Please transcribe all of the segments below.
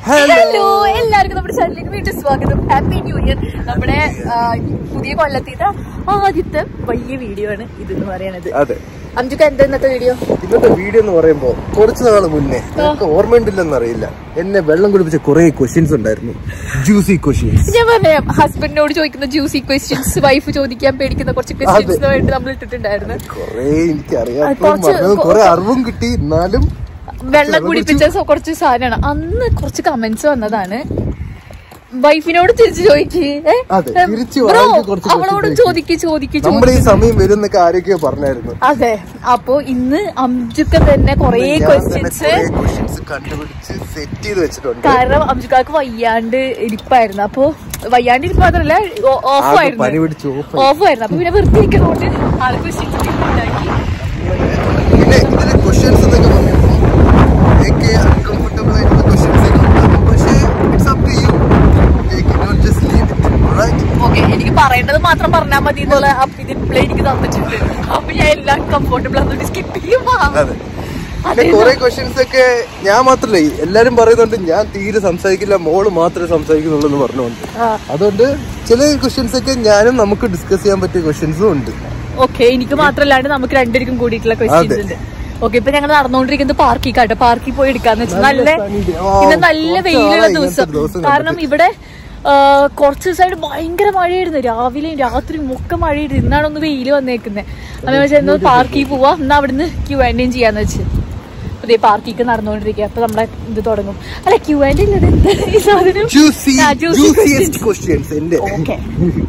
Hello എല്ലാവർക്കും നമ്മുടെ ചാനലിലേക്ക് വീണ്ടും സ്വാഗതം ഹാപ്പി ന്യൂ ഇയർ നമ്മുടെ ആ, പുതിയ കൊല്ലത്തിത്തെ ആദ്യത്തെ വലിയ വീഡിയോ ആണ് ഇതെന്ന് പറയണത് അതെ അഞ്ചുക്ക് എന്താ ഇന്നത്തെ വീഡിയോ ഇന്നത്തെ വീഡിയോ എന്ന് പറയുമ്പോ കുറച്ച് നാള് മുന്നേ നിങ്ങൾക്ക് ഓർമ്മയുണ്ടില്ലെന്ന് അറിയില്ല എന്നെ വെള്ളം കുടിപ്പിച്ച കുറെ ക്വസ്റ്റ്യൻസ് ഉണ്ടായിരുന്നു ജ്യൂസി ക്വസ്റ്റ്യൻസ് ഞാൻ പറയാം ഹസ്ബൻഡിനോട് ചോദിക്കുന്ന ജ്യൂസി ക്വസ്റ്റ്യൻസ് വൈഫ് ചോദിക്കാൻ പേടിക്കുന്ന കുറച്ച് ക്വസ്റ്റ്യൻസിന് വേണ്ടി നമ്മൾ ഇട്ടിട്ടുണ്ടായിരുന്നു കൊറേ എനിക്ക് അറിയാം കുറച്ച് കുറെ അറിവും കിട്ടി എന്നാലും വെള്ളം കുടിപ്പിച്ച സ- കുറച്ച് സാധനമാണ് അന്ന് കുറച്ച് കമന്റ്സ് വന്നതാണ് വൈഫിനോട് തിരിച്ചു ചോദിക്കേ അതെ, തിരിച്ച് വായിക്ക് കുറച്ച് അവളോട് questions ചോദിക്ക് ചോദിക്ക് ചോദിക്ക് നമ്മുടെ ഈ സമയം വരുന്നൊക്കെ ആരൊക്കെയോ പറഞ്ഞായിരുന്നു അതെ അപ്പൊ ഇന്ന് അംജുക്ക തന്നെ കൊറേ ഞാൻ തന്നെ ക്വസ്റ്റ്യൻസ് കുറേ questions കണ്ടുപിടിച്ച് സെറ്റ് ചെയ്ത് വെച്ചിട്ടുണ്ട് കാരണം അംജുക്കാക്ക് വയ്യാണ്ട് ഇരിപ്പായിരുന്നു അപ്പൊ വയ്യാണ്ട് ഇരിപ്പ് മാത്രല്ല ഓഫ് ആകെ ആയിരുന്നു പനി പിടിച്ച് off ഓഫ് ആയിരുന്നു അപ്പൊ പിന്നെ വെറുതെ ഇരിക്കുന്നതുകൊണ്ട് ആള് ക്വസ്റ്റ്യൻസ് ഉണ്ടാക്കി പിന്നെ ഇതിലെ ക്വസ്റ്റ്യൻസ് എന്നൊക്കെ പറയുമ്പോൾ എനിക്ക് അൺകംഫർട്ടബിൾ ആയിട്ടുള്ള ക്വസ്റ്റ്യൻസ് ഉണ്ടാകും പക്ഷേ it's up to you like not just leave it right okay എനിക്ക് പറയേണ്ടത് മാത്രം പറഞ്ഞാൽ മതി എന്നുള്ള ഇത് പ്ലേ എനിക്ക് തന്നിട്ടുണ്ട് അപ്പൊ ഞാൻ എല്ലാം കംഫർട്ടബിൾ ആണെന്നുണ്ട് സ്കിപ്പ് ചെയ്യും അതെ പിന്നെ കുറെ ക്വസ്റ്റ്യൻസ് ഒക്കെ ഞാൻ മാത്രല്ലേ എല്ലാരും പറയുന്നുണ്ട് ഞാൻ തീരെ സംസാരിക്കില്ല മോള് മാത്രമേ സംസാരിക്കുന്നുള്ളൂ എന്ന് പറഞ്ഞുകൊണ്ട് അതുകൊണ്ട് ചില ക്വസ്റ്റ്യൻസ് ഒക്കെ ഞാനും നമുക്ക് ഡിസ്കസ് ചെയ്യാൻ പറ്റിയ ക്വസ്റ്റ്യൻസും ഉണ്ട് ഓക്കെ എനിക്ക് മാത്രല്ലാണ്ട് നമുക്ക് രണ്ടുപേർക്കും കൂടിയിട്ടുള്ള ക്വസ്റ്റ്യൻസ് അതെ. ഉണ്ട് ഓക്കെ ഇപ്പൊ ഞങ്ങൾ നടന്നുകൊണ്ടിരിക്കുന്നത് പാർക്കിൽ കാട്ടെ പാർക്കിൽ പോയി എടുക്കാന്ന് വെച്ചാൽ നല്ല sunny day. ഇന്ന് ആ, നല്ല കുറച്ച് വെയിലുള്ള നാളായി ദിവസം ഇങ്ങനത്തെ ദിവസം കാരണം ഇവിടെ ആ, കുറച്ച് ദിവസമായിട്ട് ഭയങ്കര മഴയായിരുന്നു രാവിലെയും രാത്രിയും ഒക്കെ മഴയായിരുന്നു ഇന്നാണ് ഒന്ന് വെയിൽ വന്നേക്കുന്നത് അതെന്ന് വെച്ചാൽ ഇന്ന് പാർക്കിൽ പോവാ എന്നാ അവിടുന്ന് ക്യൂ ആൻഡേയും ചെയ്യാന്ന് വെച്ച് അതേ പാർക്കിക്ക് നടന്നുകൊണ്ടിരിക്കുക അപ്പൊ നമ്മളെ ഇത് തുടങ്ങും അല്ല ക്യൂ ആൻഡ് ഇല്ലത് എന്ത് ഈ സാധനം ജ്യൂസി ആ, juicy ജ്യൂസിയസ്റ്റ് ക്വസ്റ്റ്യൻസ് എന്റെ ഓക്കെ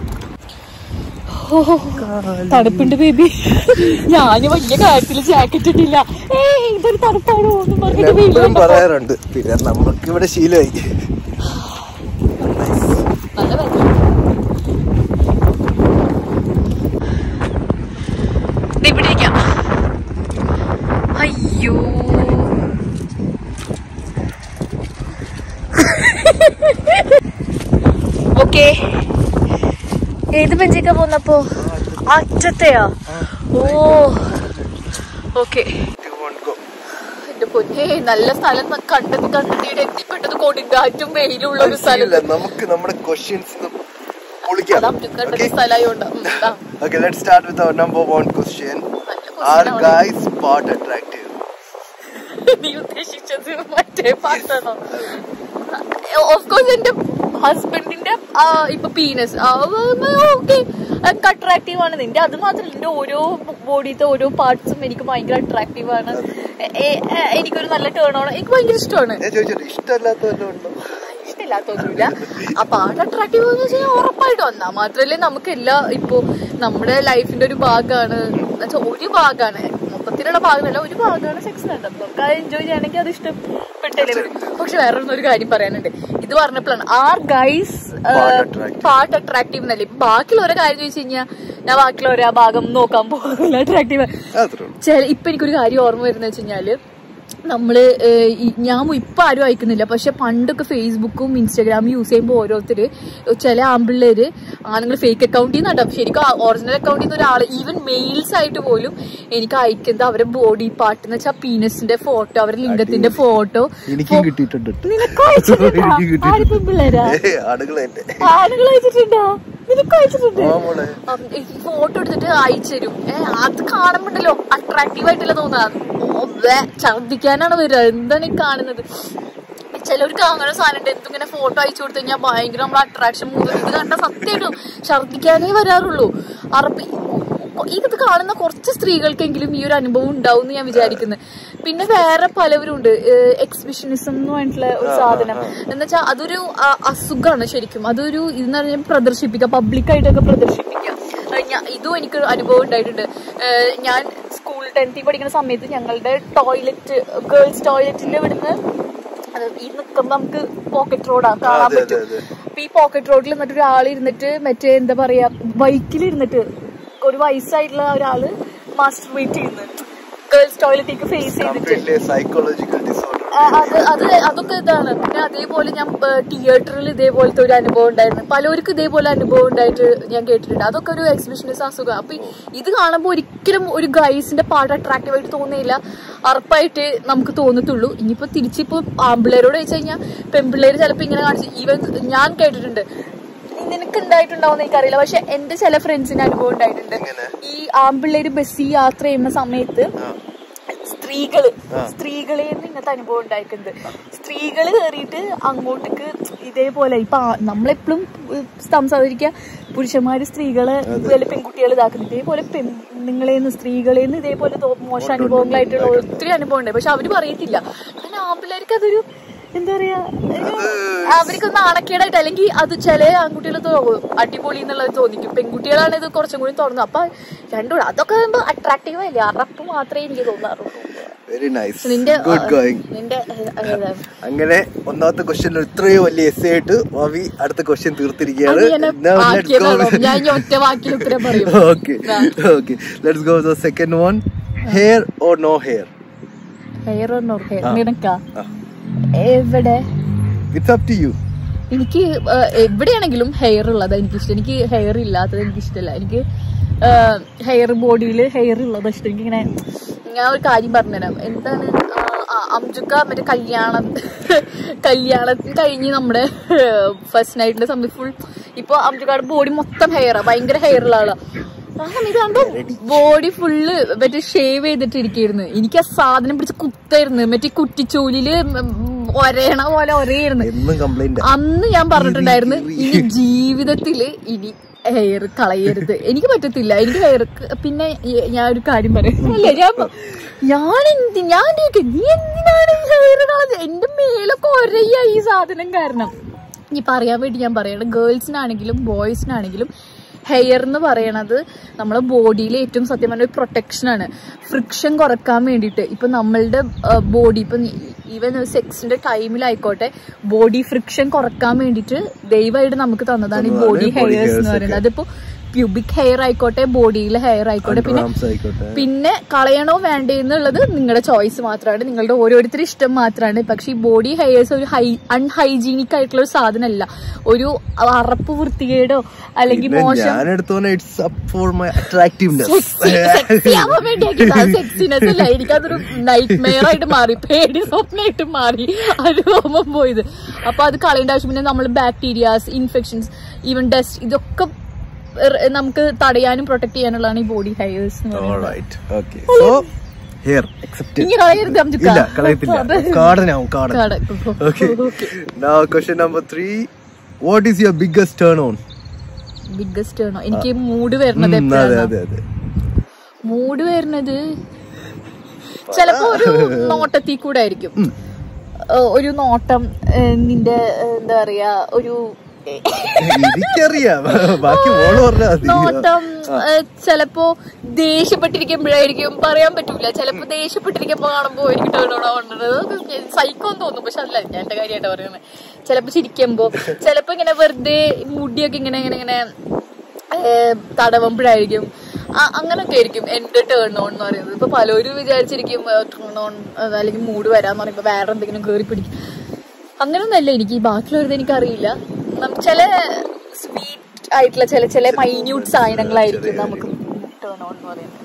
തണുപ്പുണ്ട് ബേബി ഞാൻ വലിയ കാര്യത്തില് ജാക്കറ്റ് ഇട്ടില്ല ഏ ഇതൊരു തണുപ്പാണോ എന്ന് പറഞ്ഞിട്ട് വെയിൽ എപ്പോഴും വന്നപ്പോ പറയാറുണ്ട് പിന്നെ നമുക്ക് ഇവിടെ ശീലമായി നല്ല വെയിൽ. ദേ ഇവിടെ ഇരിക്കാം. അയ്യോ ഓക്കെ ഏത് ബെഞ്ചിക്കാ പോന്നപ്പോ അറ്റത്തെയാ ഓ ഓക്കെ എന്റെ പൊന്നേ നല്ല സ്ഥലം ന- കണ്ടത് കണ്ടിട്ട് എത്തിപ്പെട്ടത് കൊടുങ്കാറ്റും വെയിലുള്ള ഒരു സ്ഥലം ശീലം നമുക്ക് നമ്മുടെ ക്വസ്റ്റ്യൻസ് പൊളിക്കാം അതാ കണ്ടത് സ്ഥലമായോണ്ട് Okay, let's start with our number one question. Are guys part attractive? നീ ഉദ്ദേശിച്ചത് മറ്റേ പാട്ടാണോ ഓഫ് കോഴ്സ് എന്റെ ഹസ്ബൻഡിന്റെ ഇപ്പൊ പീനസ് ഓക്കെ അട്രാക്റ്റീവ് ആണ് നിന്റെ അത് മാത്രമല്ല എന്റെ ഓരോ ബോഡിത്തെ ഓരോ പാർട്സും എനിക്ക് ഭയങ്കര അട്രാക്റ്റീവ് ആണ് എ- എ- എ- എനിക്കൊരു നല്ല ടേൺ ഓൺ എനിക്ക് ഭയങ്കര ഇഷ്ടമാണ് ഞാൻ ചോദിച്ചോട്ടെ ഇഷ്ടമല്ലാത്ത വല്ലതും ഉണ്ടോ ഇഷ്ടമില്ലാത്തൊന്നുമില്ല ആ പാട്ട് അട്രാക്റ്റീവ് എന്ന് വെച്ചാൽ ഉറപ്പായിട്ടും വന്നാ മാത്രല്ലേ നമുക്ക് എല്ലാ ഇപ്പൊ നമ്മുടെ ലൈഫിന്റെ ഒരു ഭാഗമാണ് എന്നുവെച്ചാൽ ഒരു ഭാഗമാണ് മൊത്തത്തിലുള്ള ഭാഗമല്ല ഒരു ഭാഗമാണ് സെക്സ് വേണ്ടത് നമുക്ക് അത് എൻജോയ് ചെയ്യണമെങ്കിൽ അത് ഇഷ്ടപ്പെട്ടല്ലേ വരും പക്ഷെ വേറെ ഒരു കാര്യം പറയാനുണ്ട് ഇത് പറഞ്ഞപ്പോഴാണ് are guys Part attractive. Part attractive എന്നല്ലേ ഇപ്പൊ ബാക്കിയുള്ള ഓരോ കാര്യം ചോദിച്ചു കഴിഞ്ഞാൽ ഞാൻ ബാക്കിയുള്ള ഓരോ ഭാഗം നോക്കാൻ പോകുന്നില്ല അട്രാക്റ്റീവ് അത്രേ ഉള്ളൂ ചില ഇപ്പൊ എനിക്കൊരു കാര്യം ഓർമ്മ വരുന്ന വെച്ച് കഴിഞ്ഞാല് നമ്മള് ഏഹ്, ഈ- ഞാൻ ഇപ്പൊ ആരും അയക്കുന്നില്ല പക്ഷെ പണ്ടൊക്കെ ഫേസ്ബുക്കും ഇൻസ്റ്റാഗ്രാമും യൂസ് ചെയ്യുമ്പോൾ ഓരോരുത്തര് ചില ആമ്പിള്ളേര് ആണുങ്ങൾ ഫേക്ക് അക്കൗണ്ടിൽ നിന്നാട്ടോ ശരിക്കും ഒറിജിനൽ അക്കൗണ്ടിൽ നിന്ന് ഒരാൾ ഈവൻ മെയിൽസ് ആയിട്ട് പോലും എനിക്ക് അയക്കുന്നത് അവരുടെ ബോഡി പാർട്ട് എന്ന് വെച്ചാൽ പീനസിന്റെ ഫോട്ടോ അവരുടെ ലിംഗത്തിന്റെ ഫോട്ടോ എനിക്കും കിട്ടിയിട്ടുണ്ട് നിനക്ക് അയച്ചിട്ടുണ്ടോ എനിക്ക് കിട്ടിയിട്ടുണ്ട്. ആര് പെൺപിള്ളേരാ ഏ ആടുകൾ എന്റെ ആളുകൾ അയച്ചിട്ടുണ്ടോ നിനക്ക് അയച്ചിട്ടുണ്ട് ആ മോളെ ഫോട്ടോ എടുത്തിട്ട് അയച്ചു തരും ഏ അത് കാണുമ്പോണ്ടല്ലോ അട്രാക്റ്റീവ് ആയിട്ടല്ല തോന്നാ ഓ, വേ, ഛർദ്ദിക്കാനാണ് വരിക എന്താണ് ഈ കാണുന്നത് ചിലവർക്ക് അങ്ങനെ സാധനം ഉണ്ട് എന്തിങ്ങനെ ഫോട്ടോ അയച്ചു കൊടുത്തു കഴിഞ്ഞാൽ ഭയങ്കര നമ്മൾ അട്രാക്ഷൻ മൂന്ന് ഇത് കണ്ട സത്യമായിട്ടും ഛർദ്ദിക്കാനേ വരാറുള്ളൂ അറബി ഇത് കാണുന്ന കുറച്ച് സ്ത്രീകൾക്കെങ്കിലും ഈ ഒരു അനുഭവം ഉണ്ടാവും എന്ന് ഞാൻ വിചാരിക്കുന്നത് പിന്നെ വേറെ പലവരും ഉണ്ട് എക്സിബിഷനിസം എന്ന് പറഞ്ഞിട്ടുള്ള ഒരു സാധനം എന്ന് വെച്ചാൽ അതൊരു ആ, അസുഖമാണ് ശരിക്കും അതൊരു ഇതെന്ന് പറഞ്ഞാൽ പ്രദർശിപ്പിക്കുക പബ്ലിക്കായിട്ടൊക്കെ പ്രദർശിപ്പിക്കുക അത് ഞാ- ഇതും എനിക്ക് അനുഭവം ഉണ്ടായിട്ടുണ്ട് ഏഹ് ഞാൻ സ്കൂൾ ടെൻത്തിൽ പഠിക്കുന്ന സമയത്ത് ഞങ്ങളുടെ ടോയ്ലറ്റ് ഗേൾസ് ടോയ്ലറ്റിന്റെ ഇവിടുന്ന് അത് ഈ നിൽക്കുമ്പോ നമുക്ക് പോക്കറ്റ് റോഡാ കാണാൻ അതെ, അതെ, പറ്റും അതെ. അപ്പൊ ഈ പോക്കറ്റ് റോഡിൽ എന്നിട്ട് ഒരാൾ ഇരുന്നിട്ട് മറ്റേ എന്താ പറയാ ബൈക്കിൽ ഇരുന്നിട്ട് ഒരു വയസ്സായിട്ടുള്ള ഒരാള് മാസ്റ്റർ വെയിറ്റ് ചെയ്യുന്നു ഗേൾസ് ടോയ്ലറ്റിലേക്ക് ഫേസ് ചെയ്തിട്ട് കംപ്ലീറ്റ്ലി സൈക്കോളജിക്കൽ ഡിസോർഡർ ആ- അത് അത് അതൊക്കെ ഇതാണ് പിന്നെ അതേപോലെ ഞാൻ തിയേറ്ററിൽ ഇതേപോലത്തെ ഒരു അനുഭവം ഉണ്ടായിരുന്നു പലർക്കും ഇതേപോലെ അനുഭവം ഉണ്ടായിട്ട് ഞാൻ കേട്ടിട്ടുണ്ട് അതൊക്കെ ഒരു എക്സിബിഷനിസ്റ്റ് അസുഖം അപ്പൊ ഇത് കാണുമ്പോൾ ഒരിക്കലും ഒരു ഗൈസിന്റെ പാട്ട് അട്രാക്റ്റീവ് ആയിട്ട് തോന്നിയില്ല ഉറപ്പായിട്ട് നമുക്ക് തോന്നത്തുള്ളൂ ഇനിയിപ്പോ തിരിച്ചിപ്പോ ആമ്പിള്ളേരോട് വെച്ച് കഴിഞ്ഞാൽ പെൺപിള്ളേര് ചിലപ്പോ ഇങ്ങനെ കാണിച്ച് ഈവൻ ഞാൻ കേട്ടിട്ടുണ്ട് നിനക്ക് ഉണ്ടായിട്ടുണ്ടാവുന്ന എനിക്കറിയില്ല പക്ഷെ എന്റെ ചില ഫ്രണ്ട്സിന് അനുഭവം ഉണ്ടായിട്ടുണ്ട് എങ്ങനെ? ഈ ആമ്പിള്ളേര് ബസ്സിൽ യാത്ര ചെയ്യുന്ന സമയത്ത് സ്ത്രീകള് സ്ത്രീകളെ ഇങ്ങനത്തെ അനുഭവം ഉണ്ടായിട്ടുണ്ട് സ്ത്രീകള് കയറിയിട്ട് അങ്ങോട്ടേക്ക് ഇതേപോലെ ഇപ്പൊ ആ- നമ്മളെപ്പോഴും ഉം, സംസാരിക്കുക പുരുഷന്മാര് സ്ത്രീകളെ വല്ല പെൺകുട്ടികൾ ഇതാക്കുന്നത് ഇതേപോലെ പെണ്ണുങ്ങളെന്ന് സ്ത്രീകളെന്ന് ഇതേപോലെ തോ- മോശം അനുഭവങ്ങളായിട്ടുള്ള ഒത്തിരി അനുഭവം ഉണ്ട് പക്ഷെ അവര് പറയത്തില്ല കാരണം ആമ്പിള്ളേർക്ക് അതൊരു എന്താ പറയാ ഒരു അവർക്ക് നാണക്കേടായിട്ട് അല്ലെങ്കിൽ അത് ചില ആൺകുട്ടികൾ അടിപൊളി എന്നുള്ളത് തോന്നിക്കും പെൺകുട്ടികളാണ് ഇത് കുറച്ചും കൂടി തുറന്നു അപ്പൊ രണ്ടും അതൊക്കെ അട്രാക്റ്റീവ് അല്ലേ അറപ്പ് മാത്രമേ എനിക്ക് തോന്നാറുള്ളൂ വെരി നൈസ് നിന്റെ ഗുഡ് ഗോയിങ് നിന്റെ ഏഹ്, ഏതാണ്? അങ്ങനെ ഒന്നാമത്തെ ക്വസ്റ്റ്യൻ ഇത്രയും വലിയ എസ് ആയിട്ട് വവി അടുത്ത ക്വസ്റ്റ്യൻ തീർത്തിരിക്കുകയാണ് അത് ഇങ്ങനെ ആക്കിയതാണോ? ഞാൻ ഇനി ഒറ്റ വാക്കിൽ ഉത്തരം പറയും okay okay let's go the second one hair or no hair hair or hair നിനക്കാ എവിടെ ഇറ്റ്സ് അപ് ടു യു എനിക്ക് ഏഹ്, എവിടെയാണെങ്കിലും ഹെയർ ഉള്ളത് എനിക്കിഷ്ടം എനിക്ക് ഹെയർ ഇല്ലാത്തത് എനിക്ക് ഇഷ്ടമല്ല എനിക്ക് ഹെയർ ബോഡിയിൽ ഹെയർ ഉള്ളത് ഇഷ്ടം എനിക്കിങ്ങനെ ഞാൻ ഒരു കാര്യം പറഞ്ഞുതരാം എന്താണ് ആ, ആ, അംജുക്ക മറ്റേ കല്യാണം കല്യാണത്തിന് കഴിഞ്ഞ് നമ്മുടെ ഫസ്റ്റ് നൈറ്റിന്റെ സമയത്ത് ഫുൾ ഇപ്പൊ അംജുക്കാട് ബോഡി മൊത്തം ഹെയറാ ഭയങ്കര ഹെയർ ഉള്ള ആളാ ആ സമയത്ത് കണ്ടോ ബോഡി ഫുള്ള് മറ്റേ ഷേവ് ചെയ്തിട്ടിരിക്കായിരുന്നു എനിക്ക് ആ സാധനം പിടിച്ച് കുത്തായിരുന്നു മറ്റേ കുറ്റിച്ചൂലില് ഒരയണ പോലെ ഒരയായിരുന്നു എന്നും കംപ്ലൈന്റ് അന്ന് ഞാൻ പറഞ്ഞിട്ടുണ്ടായിരുന്നു ഇനി ജീവിതത്തില് ഇനി ഹെയർ കളയരുത് എനിക്ക് പറ്റത്തില്ല എനിക്ക് ഹെയർ പിന്നെ ഈ- ഞാൻ ഒരു കാര്യം പറയാം അല്ലേ ഞാൻ പ- ഞാൻ എന്ത് ഞാൻ ചോദിക്കും, നീ എന്തിനാണ് ഹെയർ കളഞ്ഞത് എന്റെ മേലൊക്കെ ഒരയ്യ ഈ സാധനം കാരണം ഇനി പറയാൻ വേണ്ടി ഞാൻ പറയണം ഗേൾസിനാണെങ്കിലും ബോയ്സിനാണെങ്കിലും ഹെയർ എന്ന് പറയണത് നമ്മളെ ബോഡിയിൽ ഏറ്റവും സത്യം പറഞ്ഞ ഒരു പ്രൊട്ടക്ഷനാണ് ഫ്രിക്ഷൻ കുറക്കാൻ വേണ്ടിയിട്ട് ഇപ്പൊ നമ്മളുടെ ബോഡി ഇപ്പൊ ഈവൻ സെക്സിന്റെ ടൈമിലായിക്കോട്ടെ ബോഡി ഫ്രിക്ഷൻ കുറക്കാൻ വേണ്ടിയിട്ട് ദയവായിട്ട് നമുക്ക് തന്നതാണ് ഈ ബോഡി body ഹെയർസ് hairs എന്ന് പറയുന്നത് അതിപ്പോ പ്യൂബിക് ഹെയർ ആയിക്കോട്ടെ ബോഡിയിലെ ഹെയർ ആയിക്കോട്ടെ പിന്നെ ആംസ് ആയിക്കോട്ടെ പിന്നെ കളയണോ വേണ്ടേ എന്നുള്ളത് നിങ്ങളുടെ ചോയ്സ് മാത്രമാണ് നിങ്ങളുടെ ഓരോരുത്തരുടെ ഇഷ്ടം മാത്രമാണ് പക്ഷെ ഈ ബോഡി ഹെയർസ് ഒരു ഹൈ അൺഹൈജീനിക് ആയിട്ടുള്ള ഒരു സാധനമല്ല ഒരു അറപ്പ് വൃത്തികേടോ അല്ലെങ്കിൽ മോശം ഞാൻ എടുത്തോന്നെ it's up for my attractiveness sexy ആവാൻ വേണ്ടിയാക്കിയത് സെക്സിനെസ് അല്ല എനിക്കതൊരു നൈറ്റ് മെയർ ആയിട്ട് മാറി പേടി സ്വപ്നമായിട്ട് മാറി ആ രോമം പോയത് അപ്പൊ അത് കളയേണ്ട ആവശ്യം പിന്നെ നമ്മൾ ബാക്ടീരിയാസ് ഇൻഫെക്ഷൻസ് ഈവൻ ഡസ്റ്റ് ഇതൊക്കെ എർ- നമുക്ക് തടയാനും പ്രൊട്ടക്ട് ചെയ്യാനുള്ളതാണ് ഈ ബോഡി ഹെയർസ് എന്ന് പറയുന്നത് alright okay so hair accept ഇനി കളയരുത് നമുക്ക് ഇല്ല കളയത്തില്ല കാടനാവും കാടൻ കാടൻ. Okay now question number three what is your biggest turn on biggest ആണോ എനിക്ക് മൂഡ് വരുന്നത് ഉം, അതെ എപ്പോഴാണ് അതെ അതെ മൂഡ് വരുന്നത് ചിലപ്പോ ഒരു നോട്ടത്തിൽ കൂടെ ആയിരിക്കും ഏഹ് ഒരു നോട്ടം ഏഹ് നിന്റെ ഏഹ് എന്താ പറയാ ഒരു എനിക്കറിയാം ബാക്കി മോള് പറഞ്ഞാ മതി നോട്ടം ഏഹ് ചിലപ്പോ ദേഷ്യപ്പെട്ടിരിക്കുമ്പോഴായിരിക്കും പറയാൻ പറ്റൂല ചിലപ്പോ ദേഷ്യപ്പെട്ടിരിക്കുമ്പോ കാണുമ്പോ എനിക്ക് ടേണോടാ വന്നത് സൈക്കോ തോന്നും പക്ഷെ അല്ല ഞാൻ എന്റെ കാര്യമായിട്ട് പറയുന്നത് ചിലപ്പോ ചിരിക്കുമ്പോ ചിലപ്പോ ഇങ്ങനെ വെറുതെ മുടിയൊക്കെ ഇങ്ങനെ ഇങ്ങനെ ഇങ്ങനെ ഏഹ് തടവുമ്പോഴായിരിക്കും ആ- അങ്ങനൊക്കെ ആയിരിക്കും എന്റെ ടേൺ ഓൺ എന്ന് പറയുന്നത് ഇപ്പൊ പലരും വിചാരിച്ചിരിക്കും ടേൺ ഓൺ അല്ലെങ്കിൽ മൂഡ് വരാന്ന് പറയുമ്പോ വേറെ എന്തെങ്കിലും കയറി പിടിക്കും അങ്ങനൊന്നല്ല എനിക്ക് ഈ ബാക്കിയുള്ളത് എനിക്കറിയില്ല നം- ചില സ്വീറ്റ് ആയിട്ടുള്ള ചില ചില മൈന്യൂട്ട് സാധനങ്ങളായിരിക്കും നമുക്ക് ടേൺ ഓൺ എന്ന് പറയുന്നത്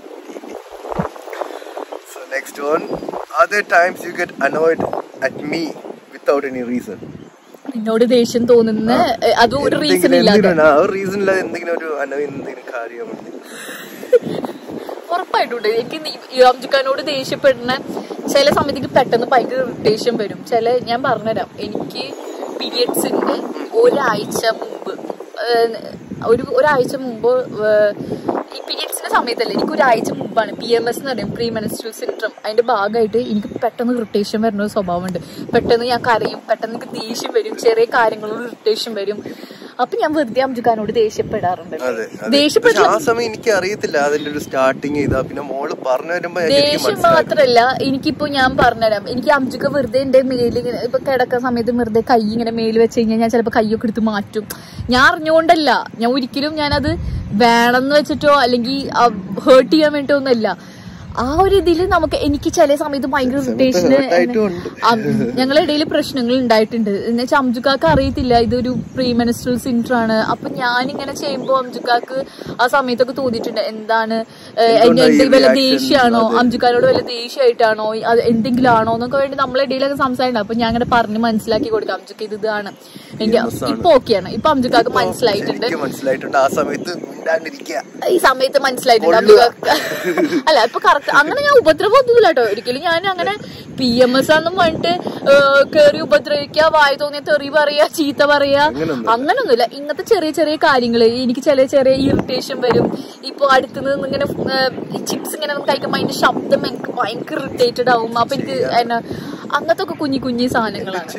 so next one are there times you get annoyed at me without any reason നിന്നോട് ദേഷ്യം തോന്നുന്ന ഏഹ്, അതും ഒരു റീസൺ എന്തെങ്കിലും- ഇല്ലാതെ എന്തെങ്കിലും ആ, ഒരു റീസൺ ഇല്ലാതെ എന്തെങ്കിലും ഒരു annoy എന്തെങ്കിലും കാര്യം ഉറപ്പായിട്ടുണ്ട് എനിക്ക് യോംജിക്കാനോട് ദേഷ്യപ്പെടുന്ന ചില സമയത്തേക്ക് പെട്ടെന്ന് ഭയങ്കര ഇറിറ്റേഷൻ വരും ചില ഞാൻ പറഞ്ഞുതരാം എനിക്ക് പീരിയഡ്സിന്റെ ഒരാഴ്ച മുമ്പ് ഏഹ്, ഒരു ഒരാഴ്ച മുമ്പ് ഏഹ്, ഈ പീരിയഡ്സിന്റെ സമയത്തല്ല എനിക്ക് ഒരാഴ്ച മുമ്പാണ് പി എം എസ് എന്ന് പറയും പ്രീ മെനസ്ട്രൽ സിൻഡ്രം അതിന്റെ ഭാഗമായിട്ട് എനിക്ക് പെട്ടെന്ന് ഇറിറ്റേഷൻ വരുന്ന ഒരു സ്വഭാവമുണ്ട് പെട്ടെന്ന് ഞാൻ കരയും പെട്ടെന്ന് എനിക്ക് ദേഷ്യം വരും ചെറിയ കാര്യങ്ങളോട് ഇറിറ്റേഷൻ വരും അപ്പൊ ഞാൻ വെറുതെ അംജുഖാനോട് ദേഷ്യപ്പെടാറുണ്ട് അതെ അതെ. ദേഷ്യപ്പെട്ട പക്ഷെ ആ സമയം എനിക്ക് അറിയത്തില്ല അതിന്റെ ഒരു സ്റ്റാർട്ടിങ് ഇതാ പിന്നെ മോള് പറഞ്ഞു വരുമ്പോ എനിക്ക് ദേഷ്യം മനസ്സിലായി മാത്രല്ല എനിക്കിപ്പോ ഞാൻ പറഞ്ഞുതരാം എനിക്ക് അംജുക വെറുതെ എന്റെ മേല് ഇങ്ങനെ ഇപ്പൊ കിടക്കുന്ന സമയത്ത് വെറുതെ കൈ ഇങ്ങനെ മേല് വെച്ച് കഴിഞ്ഞാൽ ഞാൻ ചിലപ്പോ കൈയൊക്കെ എടുത്ത് മാറ്റും ഞാൻ അറിഞ്ഞുകൊണ്ടല്ല ഞാൻ ഒരിക്കലും ഞാനത് വേണമെന്ന് വെച്ചിട്ടോ അല്ലെങ്കിൽ ഹേർട്ട് ചെയ്യാൻ വേണ്ടിട്ടോ ഒന്നല്ല ആ ഒരു ഇതിൽ നമുക്ക് എനിക്ക് ചില സമയത്ത് ഭയങ്കര ഇറിറ്റേഷന് hurt ഉണ്ട്. ഞങ്ങളുടെ ഇടയിൽ പ്രശ്നങ്ങൾ ഉണ്ടായിട്ടുണ്ട് എന്നുവെച്ചാൽ അംജുക്കാക്ക് അറിയത്തില്ല ഇതൊരു പ്രീ മെനിസ്ട്രൽ സിൻഡ്രം ആണ് അപ്പൊ ഞാനിങ്ങനെ ചെയ്യുമ്പോ അംജുക്കാക്ക് ആ സമയത്തൊക്കെ തോന്നിയിട്ടുണ്ട് എന്താണ് ഏഹ്, എന്തുകൊണ്ടാ ഈ എന്തെങ്കിലും വല്ല reaction? ദേഷ്യമാണോ അതെ. അംജുക്കാരോട് വല്ല ദേഷ്യമായിട്ടാണോ അത് എന്തെങ്കിലും ആണോ എന്നൊക്കെ വേണ്ടി നമ്മളെ ഇടയിലൊക്കെ സംസാരിക്കണം അപ്പൊ ഞാൻ അങ്ങനെ പറഞ്ഞ് മനസ്സിലാക്കി കൊടുക്കാം അംജുക്ക് ഇത് ഇതാണ് എനിക്ക് ഇപ്പൊ ഓക്കെയാണ് ഇപ്പൊ അംജുക്കാക്ക് മനസ്സിലായിട്ടുണ്ട് എനിക്ക് മനസ്സിലായിട്ടുണ്ട് ആ സമയത്ത് മിണ്ടാണ്ടിരിക്കുക ഈ സമയത്ത് മനസ്സിലായിട്ടുണ്ട് കൊള്ളുക. അംജുക്കാക്ക് അല്ല ഇപ്പൊ കറക്റ്റ് അങ്ങനെ ഞാൻ ഉപദ്രവമൊന്നുമില്ല കേട്ടോ ഒരിക്കലും ഞാൻ അങ്ങനെ പി എം എസ് ആണെന്നും പറഞ്ഞിട്ട് കേറി ഉപദ്രവിക്കുക വായ തോന്നിയ തെറി പറയാ ചീത്ത പറയാ അങ്ങനൊന്നും അങ്ങനൊന്നുമില്ല ഇങ്ങനത്തെ ചെറിയ ചെറിയ കാര്യങ്ങള് എനിക്ക് ചെറിയ ചെറിയ ഇറിറ്റേഷൻ വരും ഇപ്പൊ അടുത്ത് നിന്ന് ഇങ്ങനെ ചിപ്സ് ഇങ്ങനെ നമുക്ക് കഴിക്കുമ്പോ അതിന്റെ ശബ്ദം എനിക്ക് ഭയങ്കര ഇറിറ്റേറ്റഡ് ആവും അപ്പൊ എനിക്ക് എന്നാ അങ്ങനത്തെ ഒക്കെ കുഞ്ഞി കുഞ്ഞി സാധനങ്ങളാണ്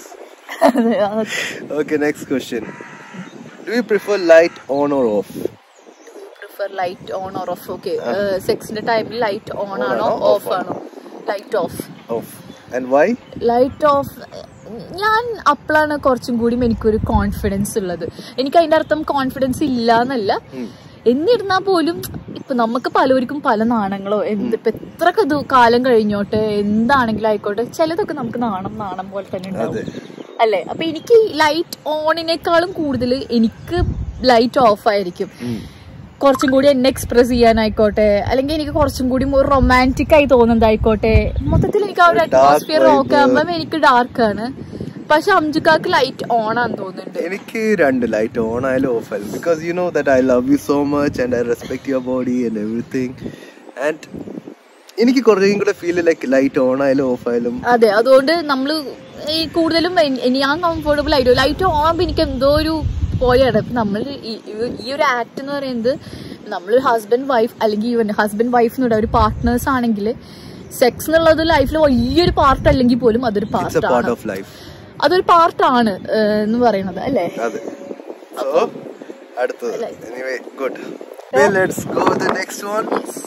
അതെ, അതൊക്കെ. Okay next question do you prefer light on or off prefer light on or off okay സെക്സിന്റെ ടൈമിൽ ലൈറ്റ് ഓൺ ആണോ ആണോ, ഓഫ് ആണോ light off off and why light off ഞാൻ അപ്പോഴാണ് കുറച്ചും കൂടി എനിക്കൊരു കോൺഫിഡൻസ് ഉള്ളത് എനിക്ക് അതിന്റെ അർത്ഥം കോൺഫിഡൻസ് ഇല്ല എന്നല്ല എന്നിരുന്നാ പോലും ഇപ്പൊ നമുക്ക് പലർക്കും പല നാണങ്ങളോ എന്ത് ഇപ്പൊ എത്രയൊക്കെ ഇത് കാലം കഴിഞ്ഞോട്ടെ എന്താണെങ്കിലും ആയിക്കോട്ടെ ചിലതൊക്കെ നമുക്ക് നാണം നാണം പോലെ തന്നെ ഉണ്ടാവും അതെ. അല്ലേ അപ്പൊ എനിക്ക് ലൈറ്റ് ഓണിനേക്കാളും കൂടുതൽ എനിക്ക് ലൈറ്റ് ഓഫ് ആയിരിക്കും കുറച്ചും കൂടി എന്നെ എക്സ്പ്രസ് ചെയ്യാനായിക്കോട്ടെ അല്ലെങ്കിൽ എനിക്ക് കുറച്ചും കൂടി റൊമാൻറ്റിക് ആയി തോന്നുന്നതായിക്കോട്ടെ മൊത്തത്തിൽ എനിക്ക് ആ ഒരു ഒരു dark അറ്റ്മോസ്ഫിയർ vibe. ഒക്കെ ആകുമ്പോൾ എനിക്ക് ഡാർക്ക് ആണ് പക്ഷെ അംജുക്കാക്ക് ലൈറ്റ് ഓൺ ആണെന്ന് തോന്നുന്നുണ്ട് എനിക്ക് രണ്ട് ലൈറ്റ് ഓൺ ആയാലും ഓഫ് ആയാലും because you know that I love you so much and I respect your body and everything and എനിക്ക് കുറേയും കൂടെ ഫീൽ ലൈക്ക് ലൈറ്റ് ഓൺ ആയാലും ഓഫ് ആയാലും അതെ അതുകൊണ്ട് നമ്മള് ഈ കൂടുതലും എൻ- ഞാൻ കംഫർട്ടബിൾ ആയിട്ട് ലൈറ്റ് ഓൺ ആകുമ്പോൾ എനിക്ക് എന്തോ ഒരു പോലെയാണ് ഇപ്പൊ നമ്മൾ ഈ ഈ ഒരു ആക്ട് എന്ന് പറയുന്നത് നമ്മളൊരു ഹസ്ബൻഡ് വൈഫ് അല്ലെങ്കിൽ ഈവൻ ഹസ്ബൻഡ് വൈഫ് എന്ന് ഒരു പാർട്ട്നേഴ്സ് ആണെങ്കിൽ സെക്സ് എന്നുള്ളത് ലൈഫിൽ വലിയൊരു പാർട്ട് അല്ലെങ്കിൽ പോലും അതൊരു ഇറ്റ്സ് എ പാർട്ടാണ് പാർട്ട് ഓഫ് ലൈഫ് അതൊരു പാർട്ടാണ് എന്ന് പറയുന്നത് അല്ലേ അതെ സോ അടുത്തത് anyway good let's go the next one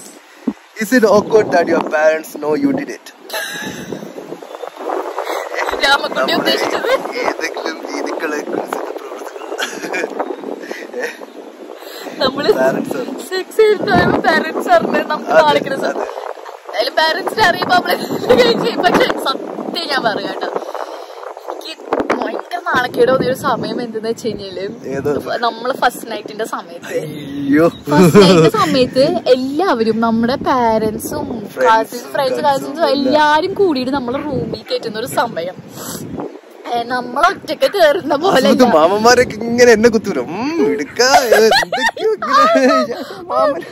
Is it awkward that your parents know you did it? Ramakkutty ഉദ്ദേശിച്ചത് ഏതെങ്കിലും രീതികളെ കുറിച്ച് നമ്മള് പാരന്റ്സ് സെക്സ് ചെയ്യുന്ന പാരന്റ്സ് അറിഞ്ഞ് നമുക്ക് കാണിക്കുന്ന അതെ. അതിൽ പാരന്റ്സിനെ അറിയുമ്പോ നമ്മള് ചെയ്യും പക്ഷെ സത്യം ഞാൻ പറയാം കേട്ടോ എനിക്ക് ഭയങ്കര നാണക്കേട് തോന്നിയ ഒരു സമയം എന്തെന്ന് വെച്ച് കഴിഞ്ഞാല് ഏത്? നമ്മള് ഫസ്റ്റ് നൈറ്റിന്റെ സമയത്ത് അയ്യോ ഫസ്റ്റ് നൈറ്റിന്റെ സമയത്ത് എല്ലാവരും നമ്മുടെ പാരന്റ്സും Friends കസിൻസ് ഉം ഫ്രണ്ട്സ് cousins കസിൻസും ഉം എല്ലാരും കൂടിയിട്ട് നമ്മളെ റൂമിൽ കയറ്റുന്ന ഒരു സമയം ഏ, നമ്മൾ ഒറ്റക്ക് കേറുന്ന പോലെ ഇത് മാമന്മാരൊക്കെ ഇങ്ങനെ എന്നെ കുത്തൂരും എടുക്ക എന്തൊക്കെയോ ഇങ്ങനെ മാമൻ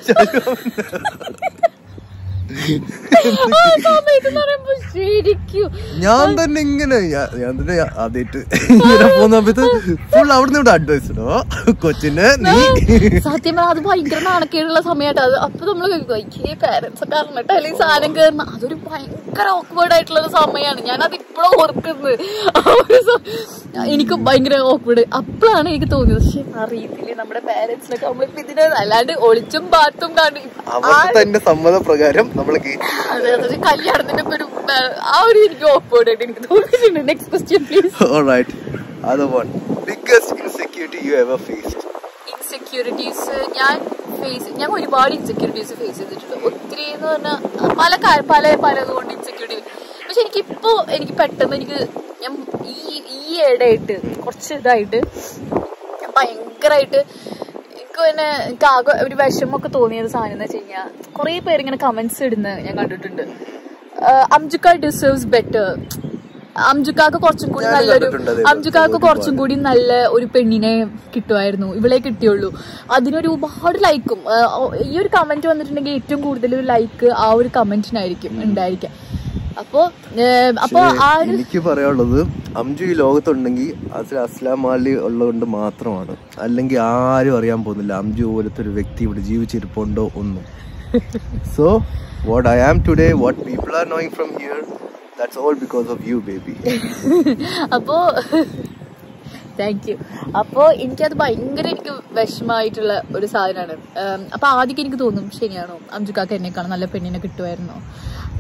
ആ സമയത്ത് എന്ന് പറയുമ്പോ ശരിക്കും ഞാൻ തന്നെ ഇങ്ങനെ ഞാൻ ഞാൻ തന്നെ ആദ്യമായിട്ട് ഇങ്ങനെ പോകുന്ന സമയത്ത് ഫുൾ അവിടുന്ന് ഇവിടെ അഡ്വൈസ് ഇടോ കൊച്ചിന് നീ സത്യം പറഞ്ഞാൽ അത് ഭയങ്കര നാണക്കേടുള്ള സമയമായിട്ട് അത് അപ്പൊ നമ്മള് ഈ പാരന്റ്സ് ഒക്കെ അറിഞ്ഞിട്ട് അല്ലെങ്കിൽ സാധനം കയറുന്ന അതൊരു ഭയങ്കര ഓക്വേർഡ് ആയിട്ടുള്ള ഒരു സമയമാണ് ഞാൻ അത് ഇപ്പോഴും ഓർക്കുന്നത് ആ ഒരു സ- എനിക്ക് ഭയങ്കര ഓക്വേർഡ് അപ്പോഴാണ് എനിക്ക് തോന്നിയത് പക്ഷെ അറിയത്തില്ലേ നമ്മുടെ പാരന്റ്സിനൊക്കെ നമ്മളിപ്പോ ഇതിന് അല്ലാണ്ട് ഒളിച്ചും പാത്തും കാണി അവർക്ക് തന്നെ സമ്മതപ്രകാരം നമ്മൾ കേട്ടി അതെ അതെ കല്യാണത്തിന്റെ ഒക്കെ ഒരു ആ, ആ ഒരു എനിക്ക് ഓക്വേർഡ് ആയിട്ട് എനിക്ക് തോന്നിയിട്ടുണ്ട് നെക്സ്റ്റ് ക്വസ്റ്റ്യൻ പ്ലീസ് ഓൾറൈറ്റ് അത് one biggest insecurity you ever faced insecurities ഞാൻ ഫേസ് ഞാൻ ഒരുപാട് ഇൻസെക്യൂരിറ്റീസ് ഫേസ് ചെയ്തിട്ടുണ്ട് ഒത്തിരി എന്ന് പറഞ്ഞാൽ പല കാ- പല പലതുകൊണ്ട് ഇൻസെക്യൂരിറ്റി പക്ഷെ എനിക്കിപ്പോ എനിക്ക് പെട്ടെന്ന് എനിക്ക് ഞാൻ ഈ ഈ ഇടയായിട്ട് കുറച്ച് ഇതായിട്ട് ഞാൻ ഭയങ്കരമായിട്ട് എനിക്ക് പിന്നെ എനിക്ക് ആകെ ഒരു വിഷമമൊക്കെ തോന്നിയത് സാധനം എന്ന് വെച്ച് കഴിഞ്ഞാൽ കുറെ പേര് ഇങ്ങനെ കമന്റ്സ് ഇടുന്ന ഞാൻ കണ്ടിട്ടുണ്ട് അംജുക്ക ഡിസേർവ്സ് ബെറ്റർ അംജുക്കാക്ക് കുറച്ചും കൂടി ഞാനും നല്ലൊരു കണ്ടിട്ടുണ്ട് അതേ അംജുക്കാക്ക് ഒരുപാട്. കുറച്ചും കൂടി നല്ല ഒരു പെണ്ണിനെ കിട്ടുമായിരുന്നു ഇവളെ കിട്ടിയുള്ളൂ അതിനൊരു ഒരുപാട് ലൈക്കും ഈ ഒരു കമന്റ് വന്നിട്ടുണ്ടെങ്കിൽ ഏറ്റവും കൂടുതൽ ഒരു ലൈക്ക് ആ ഒരു കമന്റിനായിരിക്കും ഉണ്ടായിരിക്കാം അപ്പോ ഏഹ്, അപ്പൊ ആ ഒരു എനിക്ക് പറയാനുള്ളത് അംജു ഈ ലോകത്തുണ്ടെങ്കിൽ അത് അസ്ലാം മാലി ഉള്ളതുകൊണ്ട് മാത്രമാണ് അല്ലെങ്കിൽ ആരും അറിയാൻ പോകുന്നില്ല അംജു പോലത്തെ ഒരു വ്യക്തി ഇവിടെ ജീവിച്ചിരിപ്പുണ്ടോ ഒന്നും so what I am today what people are knowing from here that's all because of you baby അപ്പോ താങ്ക് യു അപ്പോ എനിക്കത് ഭയങ്കര എനിക്ക് വിഷമമായിട്ടുള്ള ഒരു സാധനമാണ് അപ്പൊ ആദ്യം എനിക്ക് തോന്നും ശരിയാണോ അംജുക്കാക്ക് എന്നെക്കാളും നല്ല പെണ്ണിനെ കിട്ടുമായിരുന്നോ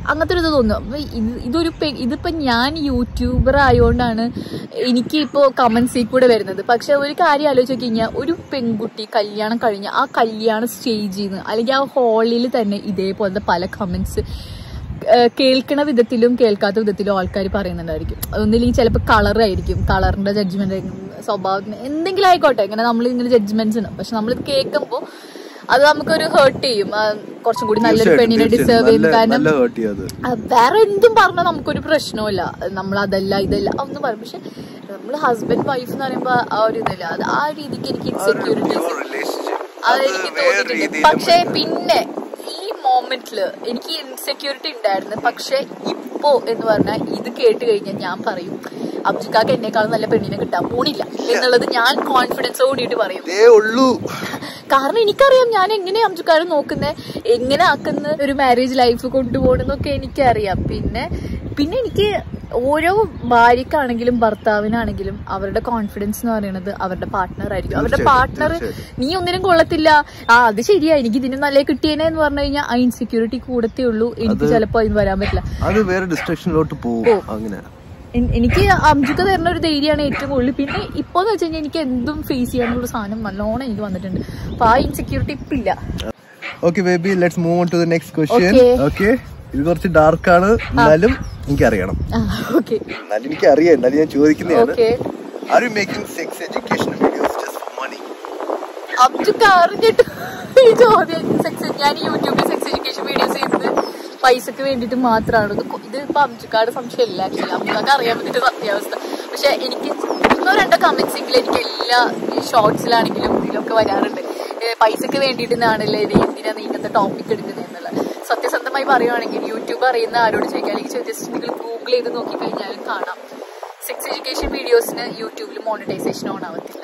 അങ്ങനത്തെ ഒരു ഇത് തോന്നും അപ്പൊ ഇത് ഇതൊരു പെ- ഇതിപ്പോ ഞാൻ യൂട്യൂബർ ആയതുകൊണ്ടാണ് എനിക്ക് ഇപ്പോ കമന്റ്സിൽ കൂടെ വരുന്നത് പക്ഷെ ഒരു കാര്യം ആലോചിച്ച് നോക്കി കഴിഞ്ഞാൽ ഒരു പെൺകുട്ടി കല്യാണം കഴിഞ്ഞ ആ കല്യാണ സ്റ്റേജിൽ നിന്ന് അല്ലെങ്കിൽ ആ ഹാളിൽ തന്നെ ഇതേപോലത്തെ പല കമന്റ്സ് കേൾക്കണ വിധത്തിലും കേൾക്കാത്ത വിധത്തിലും ആൾക്കാർ പറയുന്നുണ്ടായിരിക്കും ഒന്നില്ലെങ്കിൽ ചിലപ്പോൾ കളറായിരിക്കും കളറിന്റെ ജഡ്ജ്മെന്റ് ആയിരിക്കും സ്വഭാവത്തിന് എന്തെങ്കിലും ആയിക്കോട്ടെ ഇങ്ങനെ നമ്മൾ ഇങ്ങനെ ജഡ്ജ്മെന്റ്സ് ഉണ്ട് പക്ഷെ നമ്മളിത് കേൾക്കുമ്പോൾ അത് നമുക്കൊരു ഹേർട്ട് ചെയ്യും ആ, കുറച്ചും കൂടി നല്ലൊരു തീർച്ചയായിട്ടും, പെണ്ണിനെ ഡിസേർവ് തീർച്ചയായിട്ടും. ചെയ്യുന്നു നല്ല- കാരണം നല്ല hurt ചെയ്യും അത്. ആ, വേറെ എന്തും പറഞ്ഞാൽ നമുക്കൊരു പ്രശ്നമില്ല നമ്മൾ അതല്ല ഇതല്ല ഒന്നും പറയും പക്ഷെ നമ്മൾ ഹസ്ബൻഡ് വൈഫ് എന്ന് പറയുമ്പോ ആ ഒരു ഇതല്ല അത് ആ രീതിക്ക് എനിക്ക് ഇൻസെക്യൂരിറ്റീസ് Pure relationship. അതെനിക്ക് അത് വേറെ തോന്നിയിട്ടുണ്ട് രീതിയിലും പക്ഷെ മനസ്സിലാവും. പിന്നെ ഈ മൊമെന്റില് എനിക്ക് ഇൻസെക്യൂരിറ്റി ഉണ്ടായിരുന്നു പക്ഷെ ഇപ്പോ എന്ന് പറഞ്ഞാൽ ഇത് കേട്ട് കഴിഞ്ഞാൽ ഞാൻ പറയും അബ്ജിക്കാക്ക് എന്നെക്കാളും നല്ല പെണ്ണിനെ കിട്ടാൻ പോണില്ല എന്നുള്ളത് ഞാൻ കോൺഫിഡൻസ് കൂടിയിട്ട് പറയും ഇതേ ഉള്ളൂ കാരണം എനിക്കറിയാം ഞാൻ എങ്ങനെ അംജുക്കാരെ നോക്കുന്നത് എങ്ങനെ ആക്കുന്ന ഒരു മാരേജ് ലൈഫ് കൊണ്ടുപോകണമെന്നൊക്കെ എനിക്കറിയാം പിന്നെ പിന്നെ എനിക്ക് ഓരോ ഭാര്യക്കാണെങ്കിലും ഭർത്താവിനാണെങ്കിലും അവരുടെ കോൺഫിഡൻസ് എന്ന് പറയുന്നത് അവരുടെ പാർട്ട്ണർ ആയിരിക്കും അവരുടെ തീർച്ചയായിട്ടും, പാർട്ട്ണർ തീർച്ചയായിട്ടും. നീ ഒന്നിനും കൊള്ളത്തില്ല ആ അത് ശരിയാ എനിക്ക് ഇതിന് നല്ല കിട്ടിയേനെ എന്ന് പറഞ്ഞു കഴിഞ്ഞാൽ ആ ഇൻസെക്യൂരിറ്റി കൂടത്തേ ഉള്ളൂ എനിക്ക് ചിലപ്പോ അതിന് വരാൻ പറ്റില്ല അത് വേറെ ഡിസ്ട്രക്ഷനിലോട്ട് പോകും അങ്ങനെ എൻ- എനിക്ക് അംജുക്ക തരുന്ന ഒരു ധൈര്യമാണ് ഏറ്റവും കൂടുതൽ പിന്നെ ഇപ്പോന്ന് വെച്ച് കഴിഞ്ഞാൽ എനിക്ക് എന്തും ഫേസ് ചെയ്യാനുള്ള സാധനം നല്ലോണം എനിക്ക് വന്നിട്ടുണ്ട് അപ്പൊ ആ ഇൻസെക്യൂരിറ്റി ഇപ്പൊ ഇല്ല okay baby let's move on to the next question Okay. Okay ഇത് കുറച്ച് ഡാർക്ക് ആണ് എന്നാലും എനിക്ക് അറിയണം ഓക്കെ എന്നാലും എനിക്ക് അറിയാം എന്നാലും ഞാൻ ചോദിക്കുന്നതാണ് okay are you making sex education videos just for money അബ്ജുക്ക അറിഞ്ഞിട്ട് ഈ ചോദ്യം സെക്സ് ഞാൻ യൂട്യൂബിൽ സെക്സ് എഡ്യൂക്കേഷൻ വീഡിയോസ് ചെയ്യുന്നത് പൈസക്ക് വേണ്ടിയിട്ട് മാത്രമാണ് ഇത് കൊ- ഇത് ഇപ്പൊ അംജുക്കാട് സംശയമില്ല ആക്ച്വലി അംജുക്കാക്ക് അറിയാൻ പറ്റിയ സത്യാവസ്ഥ പക്ഷെ എനിക്ക് ഒന്നോ രണ്ടോ കമന്റ്സ് എങ്കിലും എനിക്ക് എല്ലാ ഷോർട്സിലാണെങ്കിലും ഇതിലൊക്കെ വരാറുണ്ട് ഏ, പൈസക്ക് വേണ്ടിയിട്ടാണല്ലേ ഇത് എന്തിനാ നീ ഇങ്ങനത്തെ ടോപ്പിക് എടുക്കുന്നത് എന്നുള്ളത് സത്യസന്ധമായി പറയുവാണെങ്കിൽ യൂട്യൂബ് അറിയുന്ന ആരോട് ചോദിക്കാം അല്ലെങ്കിൽ ജസ്റ്റ് നിങ്ങൾ ഗൂഗിൾ ചെയ്ത് നോക്കിക്കഴിഞ്ഞാലും കാണാം സെക്സ് എഡ്യൂക്കേഷൻ വീഡിയോസിന് യൂട്യൂബിൽ മോണിറ്റൈസേഷൻ ഓൺ ആവത്തില്ല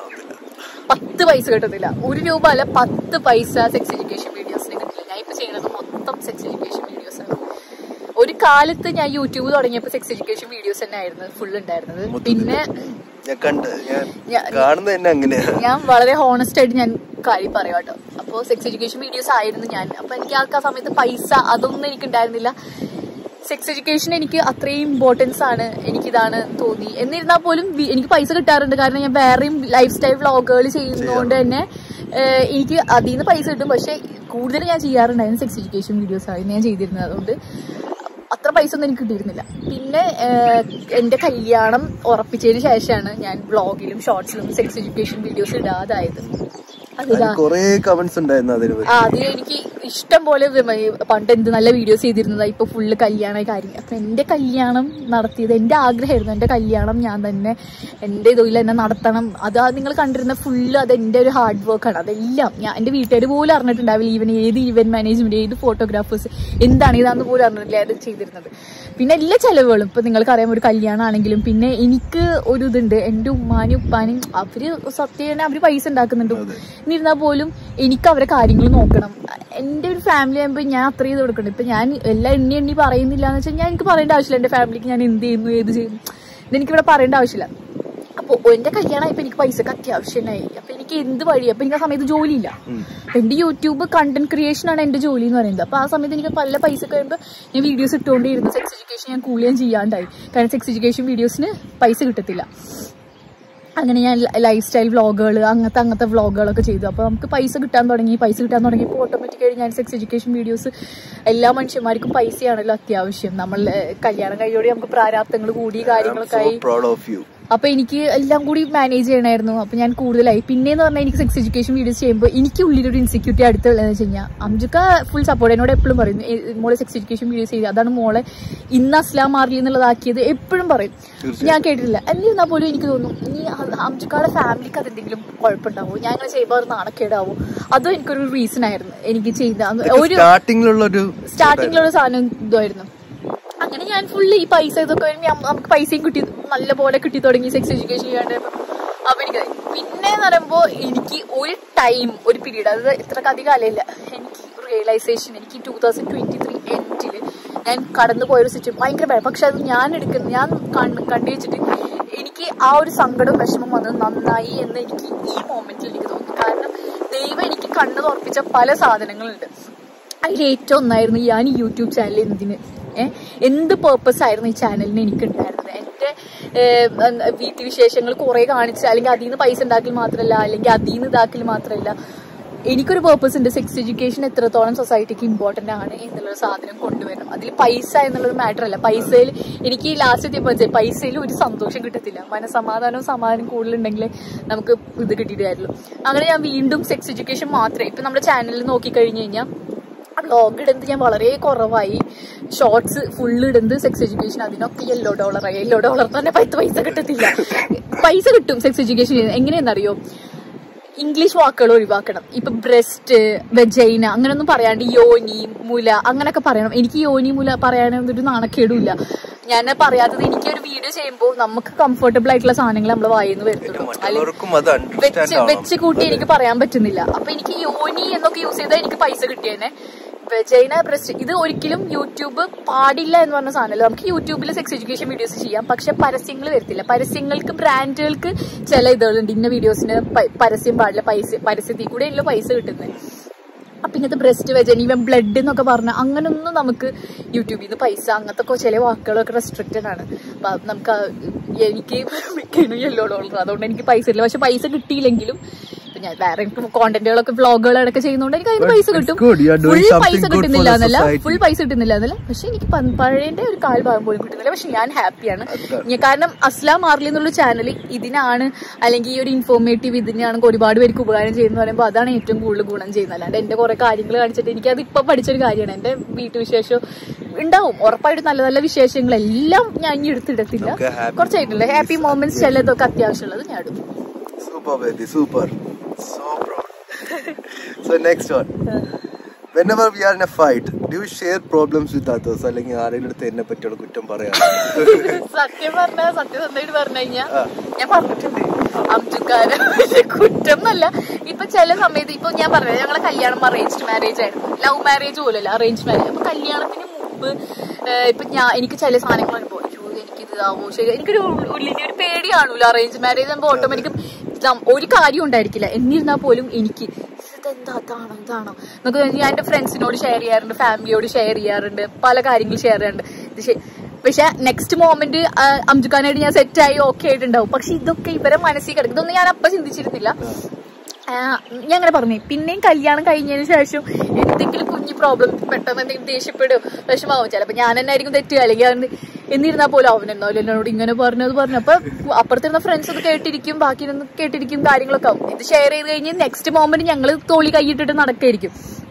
പത്ത് പൈസ കിട്ടത്തില്ല ഒരു രൂപ അല്ല പത്ത് പൈസ സെക്സ് എഡ്യൂക്കേഷൻ വീഡിയോസിന് കിട്ടില്ല ഞാൻ ഇപ്പൊ ചെയ്യുന്നത് മൊത്തം സെക്സ് എഡ്യൂക്കേഷൻ വീഡിയോസ് ആണ് ഒരു കാലത്ത് ഞാൻ യൂട്യൂബ് തുടങ്ങിയപ്പോൾ സെക്സ് എഡ്യൂക്കേഷൻ വീഡിയോസ് തന്നെ ആയിരുന്നു ഫുൾ ഉണ്ടായിരുന്നത് പിന്നെ ഞാൻ കണ്ട് ഞാൻ ഞാൻ- കാണുന്നത് തന്നെ അങ്ങനെയാ ഞാൻ വളരെ ഹോണസ്റ്റ് ആയിട്ട് ഞാൻ കാര്യം പറയാം കേട്ടോ അപ്പോൾ സെക്സ് എഡ്യൂക്കേഷൻ വീഡിയോസ് ആയിരുന്നു ഞാൻ അപ്പൊ എനിക്ക് ആ സമയത്ത് പൈസ അതൊന്നും എനിക്ക് ഉണ്ടായിരുന്നില്ല സെക്സ് എഡ്യൂക്കേഷൻ എനിക്ക് അത്രയും ഇമ്പോർട്ടൻസ് ആണ് എനിക്കിതാണ് തോന്നി എന്നിരുന്നാൽ പോലും വി- എനിക്ക് പൈസ കിട്ടാറുണ്ട് കാരണം ഞാൻ വേറെയും ലൈഫ് സ്റ്റൈൽ വ്ളോഗുകൾ ചെയ്യുന്നതുകൊണ്ട് തന്നെ ഏഹ്, എനിക്ക് അതിൽ നിന്ന് പൈസ കിട്ടും പക്ഷെ കൂടുതൽ ഞാൻ ചെയ്യാറുണ്ടായിരുന്നു സെക്സ് എഡ്യൂക്കേഷൻ വീഡിയോസ് ആയിരുന്നു ഞാൻ ചെയ്തിരുന്നത് അതുകൊണ്ട് അത്ര പൈസ ഒന്നും എനിക്ക് കിട്ടിയിരുന്നില്ല പിന്നെ ഏഹ്, എന്റെ കല്യാണം ഉറപ്പിച്ചതിന് ശേഷമാണ് ഞാൻ വ്ളോഗിലും ഷോർട്സിലും സെക്സ് എഡ്യൂക്കേഷൻ വീഡിയോസ് ഇടാതായത് അതിലാ കൊറേ കമന്റ്സ് ഉണ്ടായിരുന്നു അതിന് പറ്റി. ആ അത് എനിക്ക് ഇഷ്ടം പോലെ വിമ- പണ്ട് എന്ത് നല്ല വീഡിയോസ് ചെയ്തിരുന്നതാ ഇപ്പൊ ഫുള്ള് കല്യാണ കാര്യം അപ്പൊ എന്റെ കല്യാണം നടത്തിയത് എന്റെ ആഗ്രഹമായിരുന്നു എന്റെ കല്യാണം ഞാൻ തന്നെ എന്റെ തൊഴിൽ എന്നെ നടത്തണം അത് നിങ്ങൾ കണ്ടിരുന്ന ഫുള്ള് അത് എന്റെ ഒരു ഹാർഡ് വർക്കാണ് അതെല്ലാം ഞാൻ എന്റെ വീട്ടുകാർ പോലും അറിഞ്ഞിട്ടുണ്ടാവില്ല ഈവൻ ഏത് ഈവന്റ് മാനേജ്മെന്റ് ഏത് ഫോട്ടോഗ്രാഫേഴ്സ് എന്താണ് ഇതാന്ന് പോലും അറിഞ്ഞിട്ടില്ല അത് ചെയ്തിരുന്നത് പിന്നെ എല്ലാ ചെലവുകളും ഇപ്പൊ നിങ്ങൾക്ക് അറിയാം ഒരു കല്യാണം ആണെങ്കിലും പിന്നെ എനിക്ക് ഒരു ഇതുണ്ട് എന്റെ ഉമ്മാനും ഉപ്പാനും അവര് സത്യം അവര് പൈസ ഉണ്ടാക്കുന്നുണ്ട് എന്നിരുന്നാൽ പോലും എനിക്ക് അവരെ കാര്യങ്ങൾ നോക്കണം എന്റെ ഒരു ഫാമിലി ആകുമ്പോൾ ഞാൻ അത്ര ചെയ്ത് കൊടുക്കണം ഇപ്പൊ ഞാൻ എല്ലാം എണ്ണി എണ്ണി പറയുന്നില്ല എന്ന് വെച്ചാൽ ഞാൻ എനിക്ക് പറയേണ്ട ആവശ്യമില്ല എന്റെ ഫാമിലിക്ക് ഞാൻ എന്ത് ചെയ്യുന്നു ഏത് ചെയ്യുന്നു ഇതെനിക്കിവിടെ പറയേണ്ട ആവശ്യമില്ല അപ്പൊ എന്റെ കല്യാണം ഇപ്പൊ എനിക്ക് പൈസക്ക് അത്യാവശ്യമായി അപ്പൊ എനിക്ക് എന്ത് വഴി അപ്പൊ എനിക്ക് ആ സമയത്ത് ജോലിയില്ല അപ്പൊ എന്റെ യൂട്യൂബ് കണ്ടന്റ് ക്രിയേഷൻ ആണ് എന്റെ ജോലി എന്ന് പറയുന്നത് അപ്പൊ ആ സമയത്ത് എനിക്ക് പല പൈസ കഴിയുമ്പോൾ ഞാൻ വീഡിയോസ് ഇട്ടുകൊണ്ടിരുന്നു സെക്സ് എഡ്യൂക്കേഷൻ ഞാൻ കൂലിയും ചെയ്യാണ്ടായി കാരണം സെക്സ് എഡ്യൂക്കേഷൻ വീഡിയോസിന് പൈസ കിട്ടത്തില്ല അങ്ങനെ ഞാൻ ലൈഫ് സ്റ്റൈൽ വ്ളോഗുകൾ അങ്ങനത്തെ അങ്ങനത്തെ വ്ളോഗുകളൊക്കെ ചെയ്തു അപ്പോൾ നമുക്ക് പൈസ കിട്ടാൻ തുടങ്ങി പൈസ കിട്ടാൻ തുടങ്ങിയപ്പോൾ ഓട്ടോമാറ്റിക്കായി ഞാൻ സെക്സ് എഡ്യൂക്കേഷൻ വീഡിയോസ് എല്ലാ മനുഷ്യന്മാർക്കും പൈസയാണല്ലോ അത്യാവശ്യം നമ്മൾ ഏഹ്, കല്യാണം കഴിയോടെ നമുക്ക് പ്രാരാബ്ദങ്ങൾ കൂടി കാര്യങ്ങളൊക്കെ ആയി പ്രൗഡ് ഓഫ് യു അപ്പൊ എനിക്ക് എല്ലാം കൂടി മാനേജ് ചെയ്യണമായിരുന്നു അപ്പൊ ഞാൻ കൂടുതലായി പിന്നെന്ന് പറഞ്ഞാൽ എനിക്ക് സെക്സ് എഡ്യൂക്കേഷൻ വീഡിയോസ് ചെയ്യുമ്പോൾ എനിക്ക് ഉള്ളിലൊരു ഇൻസെക്യൂരിറ്റി അടുത്തുള്ളതെന്ന് വെച്ച് കഴിഞ്ഞാൽ അംജുക്ക ഫുൾ സപ്പോർട്ട് എന്നോട് എപ്പോഴും പറയും "ഏ, മോളെ സെക്സ് എഡ്യൂക്കേഷൻ വീഡിയോസ് ചെയ്ത് അതാണ് മോളെ ഇന്ന് അസ്ലാം മാറില്ല എന്നുള്ളതാക്കിയത് എപ്പോഴും പറയും ഞാൻ കേട്ടിട്ടില്ല എന്നിരുന്നാൽ പോലും എനിക്ക് തോന്നും ഇനി അംജുക്കാടെ ഫാമിലിക്ക് അതെന്തെങ്കിലും കുഴപ്പമുണ്ടാവും ഞാൻ അങ്ങനെ ചെയ്യുമ്പോൾ അത് നാണക്കേടാവും അതും എനിക്കൊരു റീസൺ ആയിരുന്നു എനിക്ക് ചെയ്ത അന്ന് ഒരു സ്റ്റാർട്ടിങ്ങിലുള്ള ഒരു സ്റ്റാർട്ടിങ്ങിലുള്ള സാധനം ഇതായിരുന്നു അങ്ങനെ ഞാൻ ഫുള്ള് ഈ പൈസ ഇതൊക്കെ വരുമ്പോ നമ്മ- നമുക്ക് പൈസയും കിട്ടി നല്ല പോലെ കിട്ടി തുടങ്ങി സെക്സ് എഡ്യൂക്കേഷൻ ചെയ്യാണ്ട് അപ്പൊ എനിക്ക് പിന്നെ എന്ന് പറയുമ്പോ എനിക്ക് ഒരു ടൈം ഒരു പീരീഡ് അത് ഇത്ര അധികം കാലമില്ല എനിക്ക് റിയലൈസേഷൻ എനിക്ക് ടൂ തൗസൻഡ് ട്വന്റി ത്രീ എൻഡില് ഞാൻ കടന്നു പോയൊരു സിറ്റുവേഷൻ ഭയങ്കര ഭയം പക്ഷെ അത് ഞാൻ എടുക്കുന്ന ഞാൻ കണ്ണ് കണ്ടു വെച്ചിട്ട് എനിക്ക് ആ ഒരു സങ്കടവും വിഷമം വന്നത് നന്നായി എന്ന് എനിക്ക് ഈ മൊമെന്റിൽ എനിക്ക് തോന്നി കാരണം ദൈവം എനിക്ക് കണ്ണ് തുറപ്പിച്ച പല സാധനങ്ങളുണ്ട് അതിൽ ഏറ്റവും ഒന്നായിരുന്നു ഞാൻ ഈ യൂട്യൂബ് ചാനൽ എന്തിന് ഏഹ് എന്ത് പേർപ്പസ് ആയിരുന്നു ഈ ചാനലിന് എനിക്ക് ഉണ്ടായിരുന്നത് എന്റെ ഏഹ്, എന്താ, വീട്ടു വിശേഷങ്ങൾ കുറെ കാണിച്ച് അല്ലെങ്കിൽ അതിൽ നിന്ന് പൈസ ഉണ്ടാക്കൽ മാത്രമല്ല അല്ലെങ്കിൽ അതിൽ നിന്ന് ഇതാക്കൽ മാത്രമല്ല എനിക്കൊരു പേർപ്പസ് ഉണ്ട് സെക്സ് എഡ്യൂക്കേഷൻ എത്രത്തോളം സൊസൈറ്റിക്ക് ഇമ്പോർട്ടന്റ് ആണ് എന്നുള്ളൊരു സാധനം കൊണ്ടുവരണം അതിൽ പൈസ എന്നുള്ളൊരു മാറ്റർ അല്ല പൈസയിൽ എനിക്ക് ലാസ്റ്റ് എത്തിയപ്പോൾ മനസ്സിലായി പൈസയിൽ ഒരു സന്തോഷം കിട്ടത്തില്ല മനസമാധാനവും സമാധാനം കൂടുതലുണ്ടെങ്കിൽ നമുക്ക് ഇത് കിട്ടിയിട്ടായിരുന്നു അങ്ങനെ ഞാൻ വീണ്ടും സെക്സ് എഡ്യൂക്കേഷൻ മാത്രമേ ഇപ്പൊ നമ്മുടെ ചാനലിൽ നോക്കിക്കഴിഞ്ഞു കഴിഞ്ഞാൽ വ്ളോഗ് ഇടുന്നത് ഞാൻ വളരെ കുറവായി ഷോർട്സ് ഫുള്ള് ഇടുന്നത് സെക്സ് എഡ്യൂക്കേഷൻ അതിനൊക്കെ യെല്ലോ ഡോളറായി യെല്ലോ ഡോളർ തന്നെ പത്ത് പൈസ കിട്ടത്തില്ല പൈസ കിട്ടും സെക്സ് എഡ്യൂക്കേഷൻ എങ്ങനെയെന്നറിയോ ഇംഗ്ലീഷ് വാക്കുകൾ ഒഴിവാക്കണം ഇപ്പൊ ബ്രസ്റ്റ് വെജൈന അങ്ങനെയൊന്നും പറയാണ്ട് യോനി മുല അങ്ങനെയൊക്കെ പറയണം എനിക്ക് യോനി മുല പറയാനൊരു നാണക്കേടുമില്ല ഞാൻ പറയാത്തത് എനിക്ക് ഒരു വീഡിയോ ചെയ്യുമ്പോൾ നമുക്ക് കംഫർട്ടബിൾ ആയിട്ടുള്ള സാധനങ്ങൾ നമ്മൾ വായിന്ന് വരുത്തുള്ളൂ അല്ലെങ്കിൽ മറ്റുള്ളവർക്കും അത് വെച്ച് അണ്ടർസ്റ്റാൻഡ് ആവണം വെച്ച് കൂട്ടി എനിക്ക് പറയാൻ പറ്റുന്നില്ല അപ്പൊ എനിക്ക് യോനി എന്നൊക്കെ യൂസ് ചെയ്താൽ എനിക്ക് പൈസ കിട്ടിയേനെ വെജൈന ബ്രസ്റ്റ് ഇത് ഒരിക്കലും യൂട്യൂബ് പാടില്ല എന്ന് പറഞ്ഞ സാധനമല്ല നമുക്ക് യൂട്യൂബിൽ സെക്സ് എഡ്യൂക്കേഷൻ വീഡിയോസ് ചെയ്യാം പക്ഷെ പരസ്യങ്ങൾ വരത്തില്ല പരസ്യങ്ങൾക്ക് ബ്രാൻഡുകൾക്ക് ചില ഇതുകളുണ്ട് ഇന്ന വീഡിയോസിന് പ- പരസ്യം പാടില്ല പൈസ പരസ്യത്തിൽ കൂടെ ആണല്ലോ പൈസ കിട്ടുന്നത് അപ്പൊ ഇങ്ങനത്തെ ബ്രസ്റ്റ് വെജൻ ഈവൻ ബ്ലഡ് എന്നൊക്കെ പറഞ്ഞ അങ്ങനൊന്നും നമുക്ക് യൂട്യൂബിൽ നിന്ന് പൈസ അങ്ങനത്തെ ഒക്കെ ചില വാക്കുകളൊക്കെ റെസ്ട്രിക്റ്റഡ് ആണ് അപ്പൊ അത് നമുക്ക് ആ- എനിക്ക് മിക്കതിനും യെല്ലോ ഡോളർ അതുകൊണ്ട് എനിക്ക് പൈസ ഇല്ല പക്ഷെ പൈസ കിട്ടിയില്ലെങ്കിലും ഇപ്പൊ ഞാൻ വേറെ കോണ്ടന്റുകളൊക്കെ വ്ളോഗുകളൊക്കെ ചെയ്യുന്നതുകൊണ്ട് എനിക്ക് അതിന് But പൈസ it's കിട്ടും good. You are doing full something പൈസ good for കിട്ടുന്നില്ല the എന്നല്ല society. ഫുൾ പൈസ കിട്ടുന്നില്ല എന്നല്ല പക്ഷെ എനിക്ക് പ- പഴയന്റെ ഒരു കാൽ ഭാഗം പോലും കിട്ടുന്നില്ല പക്ഷെ ഞാൻ ഹാപ്പിയാണ് അതാണ്. ഞാൻ- കാരണം അസ്ലാം മാർലി എന്നുള്ള ചാനൽ ഇതിനാണ് അല്ലെങ്കിൽ ഈ ഒരു ഇൻഫോർമേറ്റീവ് ഇതിനാണ് ഒരുപാട് പേർക്ക് ഉപകാരം ചെയ്യുന്നത് പറയുമ്പോൾ അതാണ് ഏറ്റവും കൂടുതൽ ഗുണം ചെയ്യുന്നത് അല്ലാണ്ട് എന്റെ കുറെ കാര്യങ്ങൾ കാണിച്ചിട്ട് എനിക്ക് അത് ഇപ്പൊ പഠിച്ചൊരു കാര്യമാണ് എന്റെ വീട്ടുവിശേഷം ഉണ്ടാവും ഉറപ്പായിട്ടും നല്ല നല്ല വിശേഷങ്ങളെല്ലാം ഞാൻ ഇനി എടുത്തിടത്തില്ല നമുക്ക് happy കുറച്ചായിട്ടില്ല ഹാപ്പി മോമെന്റ്സ് ചിലതൊക്കെ അത്യാവശ്യമുള്ളത് ഞാൻ എടുക്കും Super, baby, super. So proud. so next one. Whenever we are in a fight, do you share problems with others? അല്ലെങ്കിൽ ആരെങ്കിലും അടുത്ത് എന്നെ പറ്റിയുള്ള കുറ്റം പറയാം സത്യം പറഞ്ഞ സത്യസന്ധമായിട്ട് പറഞ്ഞു കഴിഞ്ഞാ ആ. ഞാൻ പറഞ്ഞിട്ടുണ്ട് അബ്ദുക്കാരെ കുറ്റം എന്നല്ല ഇപ്പൊ ചില സമയത്ത് ഇപ്പൊ ഞാൻ പറഞ്ഞത് ഞങ്ങളെ കല്യാണം അറേഞ്ച്ഡ് മാരേജ് ആയിരുന്നു ലവ് മാരേജ് പോലല്ല അറേഞ്ച് മാരേജ് അപ്പൊ കല്യാണത്തിന് മുമ്പ് ഏഹ്, ഇപ്പൊ ഞാൻ എനിക്ക് ചില സാധനങ്ങൾ അനുഭവം അയ്യോ, എനിക്കിത് ആവോ ശരി എനിക്കൊരു ഉൾ- ഉള്ളിന് ഒരു പേടി കാണൂല അറേഞ്ച് മാരേജ് ആകുമ്പോൾ ഓട്ടോമാറ്റിക്കും ഒരു കാര്യം ഉണ്ടായിരിക്കില്ല എന്നിരുന്നാൽ പോലും എനിക്ക് ഇതെന്താ അതാണോ ഇതാണോ എന്നൊക്കെ ഞാൻ എന്റെ ഫ്രണ്ട്സിനോട് ഷെയർ ചെയ്യാറുണ്ട് ഫാമിലിയോട് ഷെയർ ചെയ്യാറുണ്ട് പല കാര്യങ്ങൾ ഷെയർ ചെയ്യാറുണ്ട് ഇത് ശ- പക്ഷെ നെക്സ്റ്റ് മോമെന്റ് അംജുഖാനായിട്ട് ഞാൻ സെറ്റ് ആയി ഓക്കെ ആയിട്ടുണ്ടാവും പക്ഷെ ഇതൊക്കെ ഇവരെ മനസ്സിൽ കിടക്കും ഇതൊന്നും ഞാൻ അപ്പൊ ചിന്തിച്ചിരുന്നില്ല ആ, ഞാൻ അങ്ങനെ പറഞ്ഞു പിന്നെയും കല്യാണം കഴിഞ്ഞതിന് ശേഷം എന്തെങ്കിലും കുഞ്ഞു പ്രോബ്ലം പെട്ടെന്ന് എന്തെങ്കിലും ദേഷ്യപ്പെടും വിഷമാവും ചിലപ്പോ ഞാൻ തന്നെ ആയിരിക്കും തെറ്റുക അല്ലെങ്കിൽ അവൻ എന്നിരുന്നാൽ പോലും അവൻ എന്നാലും എന്നോട് ഇങ്ങനെ പറഞ്ഞത് പറഞ്ഞു അപ്പൊ അപ്പുറത്തിരുന്ന ഫ്രണ്ട്സ് അത് കേട്ടിരിക്കും ബാക്കി ഇരുന്ന് കേട്ടിരിക്കും കാര്യങ്ങളൊക്കെ ആവും ഇത് ഷെയർ ചെയ്ത് കഴിഞ്ഞ് നെക്സ്റ്റ് മോമെന്റ് ഞങ്ങൾ തോളി കൈയിട്ടിട്ട് നടക്കായിരിക്കും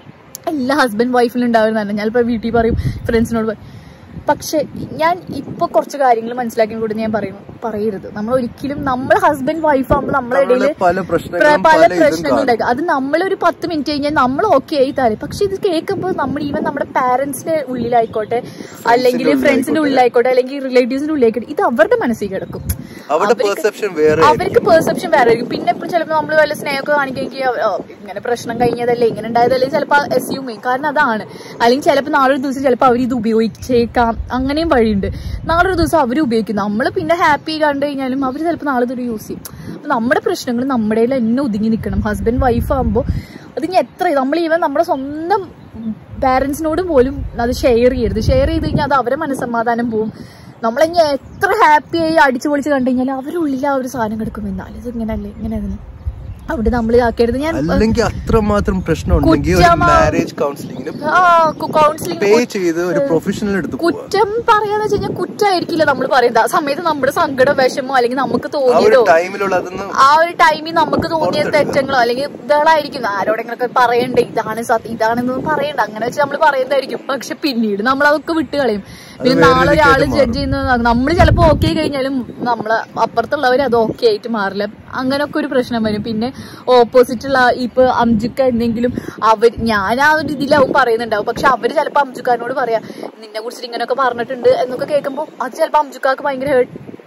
എല്ലാ ഹസ്ബൻഡ് വൈഫിലും ഉണ്ടാവുന്നതാണ് ഞാനിപ്പോ വീട്ടിൽ പറയും ഫ്രണ്ട്സിനോട് പറയും പക്ഷെ ഞാൻ ഇപ്പൊ കുറച്ച് കാര്യങ്ങൾ മനസ്സിലാക്കി കൂടി ഞാൻ പറയുന്നു പറയരുത് നമ്മൾ ഒരിക്കലും നമ്മൾ ഹസ്ബൻഡ് വൈഫ് ആകുമ്പോൾ നമ്മളെ ഇടയിൽ നമ്മളെ പല പ്രശ്നങ്ങളും പല പല ഇതും പ്രശ്നങ്ങൾ കാണും. ഉണ്ടാക്കും അത് നമ്മളൊരു പത്ത് മിനിറ്റ് കഴിഞ്ഞാൽ നമ്മൾ ഓക്കെ ആയി തരും പക്ഷെ ഇത് കേൾക്കുമ്പോൾ നമ്മൾ ഈവൻ നമ്മുടെ പാരന്റ്സിന്റെ ഉള്ളിലായിക്കോട്ടെ അല്ലെങ്കിൽ ഫ്രണ്ട്സിന്റെ ഉള്ളിലായിക്കോട്ടെ അല്ലെങ്കിൽ റിലേറ്റീവ്സിന്റെ ഉള്ളിലായിക്കോട്ടെ ഇത് അവരുടെ മനസ്സിൽ കിടക്കും അവരുടെ അവർക്ക് പെർസെപ്ഷൻ വേറെ അവർക്ക് പെർസെപ്ഷൻ വേറെ ആയിരിക്കും പിന്നെ ഇപ്പൊ ചിലപ്പോൾ നമ്മൾ വല്ല സ്നേഹമൊക്കെ കാണിക്കുകയെങ്കിൽ അവ- ഓ, ഇങ്ങനെ പ്രശ്നം കഴിഞ്ഞതല്ലേ ഇങ്ങനെ ഉണ്ടായതല്ലേ ചിലപ്പോൾ അസ്യൂം ചെയ്യും കാരണം അതാണ് അല്ലെങ്കിൽ ചിലപ്പോൾ നാളൊരു ദിവസം ചിലപ്പോൾ അവർ ഇത് ഉപയോഗിച്ചേക്കാം അങ്ങനെയും വഴിയുണ്ട് നാളൊരു ദിവസം അവർ ഉപയോഗിക്കും നമ്മൾ പിന്നെ ഹാപ്പി കണ്ടു കഴിഞ്ഞാലും അവർ ചിലപ്പോൾ നാളെ ഇതൊരു യൂസ് ചെയ്യും അപ്പൊ നമ്മുടെ പ്രശ്നങ്ങൾ നമ്മുടെ തന്നെ ഒതുങ്ങി നിൽക്കണം ഹസ്ബൻഡ് വൈഫ് ആകുമ്പോൾ അത് ഇനി എത്ര നമ്മൾ ഈവൻ നമ്മുടെ സ്വന്തം പാരന്റ്സിനോട് പോലും അത് ഷെയർ ചെയ്യരുത് ഷെയർ ചെയ്ത് കഴിഞ്ഞാൽ അത് അവരെ മനസ്സമാധാനം പോവും നമ്മളിനി എത്ര ഹാപ്പി ആയി അടിച്ചു പൊളിച്ച് കണ്ടു കഴിഞ്ഞാൽ അവരുടെ ഉള്ളിൽ ആ ഒരു സാധനം കിടക്കും എന്നാലും ഇത് ഇങ്ങനല്ലേ ഇങ്ങനെ അതിന് അവിടെ നമ്മൾ ഇതാക്കരുത് ഞാൻ അല്ലെങ്കിൽ അത്രമാത്രം പ്രശ്നം ഉണ്ടെങ്കിൽ ഒരു കുറ്റമാ- മാരേജ് കൗൺസിലിങ്ങിന് ആ കൗൺസിലിംഗ് പേ ചെയ്ത് ഒരു പ്രൊഫഷണൽ എടുത്ത് പോവാം. കുറ്റം പറയാന്ന് വെച്ച് കഴിഞ്ഞാൽ കുറ്റമായിരിക്കില്ല നമ്മൾ പറയുന്നത് ആ സമയത്ത് നമ്മുടെ സങ്കടം വിഷമോ അല്ലെങ്കിൽ നമുക്ക് ആ ഒരു തോന്നിയതോ ടൈമിലുള്ള അതൊന്ന് ആ ഒരു ടൈമിൽ നമുക്ക് തോന്നിയ തെറ്റങ്ങളോ അല്ലെങ്കിൽ ഇതാളായിരിക്കും ആരോടെങ്കിലൊക്കെ പറയണ്ടേ ഇതാണ് സത്യം ഇതാണെന്ന് പറയണ്ട അങ്ങനെ വെച്ച് നമ്മൾ പറയുന്നതായിരിക്കും പക്ഷെ പിന്നീട് നമ്മൾ അതൊക്കെ വിട്ട് കളയും പിന്നെ വേറെ നാളെ ഒരാള് രീതിക്കായിട്ട് ജഡ്ജ് ചെയ്യുന്നത് നമ്മൾ ചിലപ്പോ ഓക്കെ കഴിഞ്ഞാലും നമ്മള് അപ്പുറത്തുള്ളവർ അത് ഓക്കെ ആയിട്ട് മാറില്ല അങ്ങനൊക്കെ ഒരു പ്രശ്നം വരും പിന്നെ ഓപ്പോസിറ്റ് ഉള്ള ഇപ്പൊ അംജുക്ക എന്തെങ്കിലും അവർ ഞാൻ ആ ഒരു ഇതിലാവും പറയുന്നുണ്ടാവും പക്ഷെ അവര് ചിലപ്പോ അംജുക്കാരനോട് പറയാ നിന്നെ കുറിച്ചിട്ട് ഇങ്ങനെയൊക്കെ പറഞ്ഞിട്ടുണ്ട് എന്നൊക്കെ കേൾക്കുമ്പോൾ അത് ചിലപ്പോ അംജുക്കാക്ക് ഭയങ്കര hurt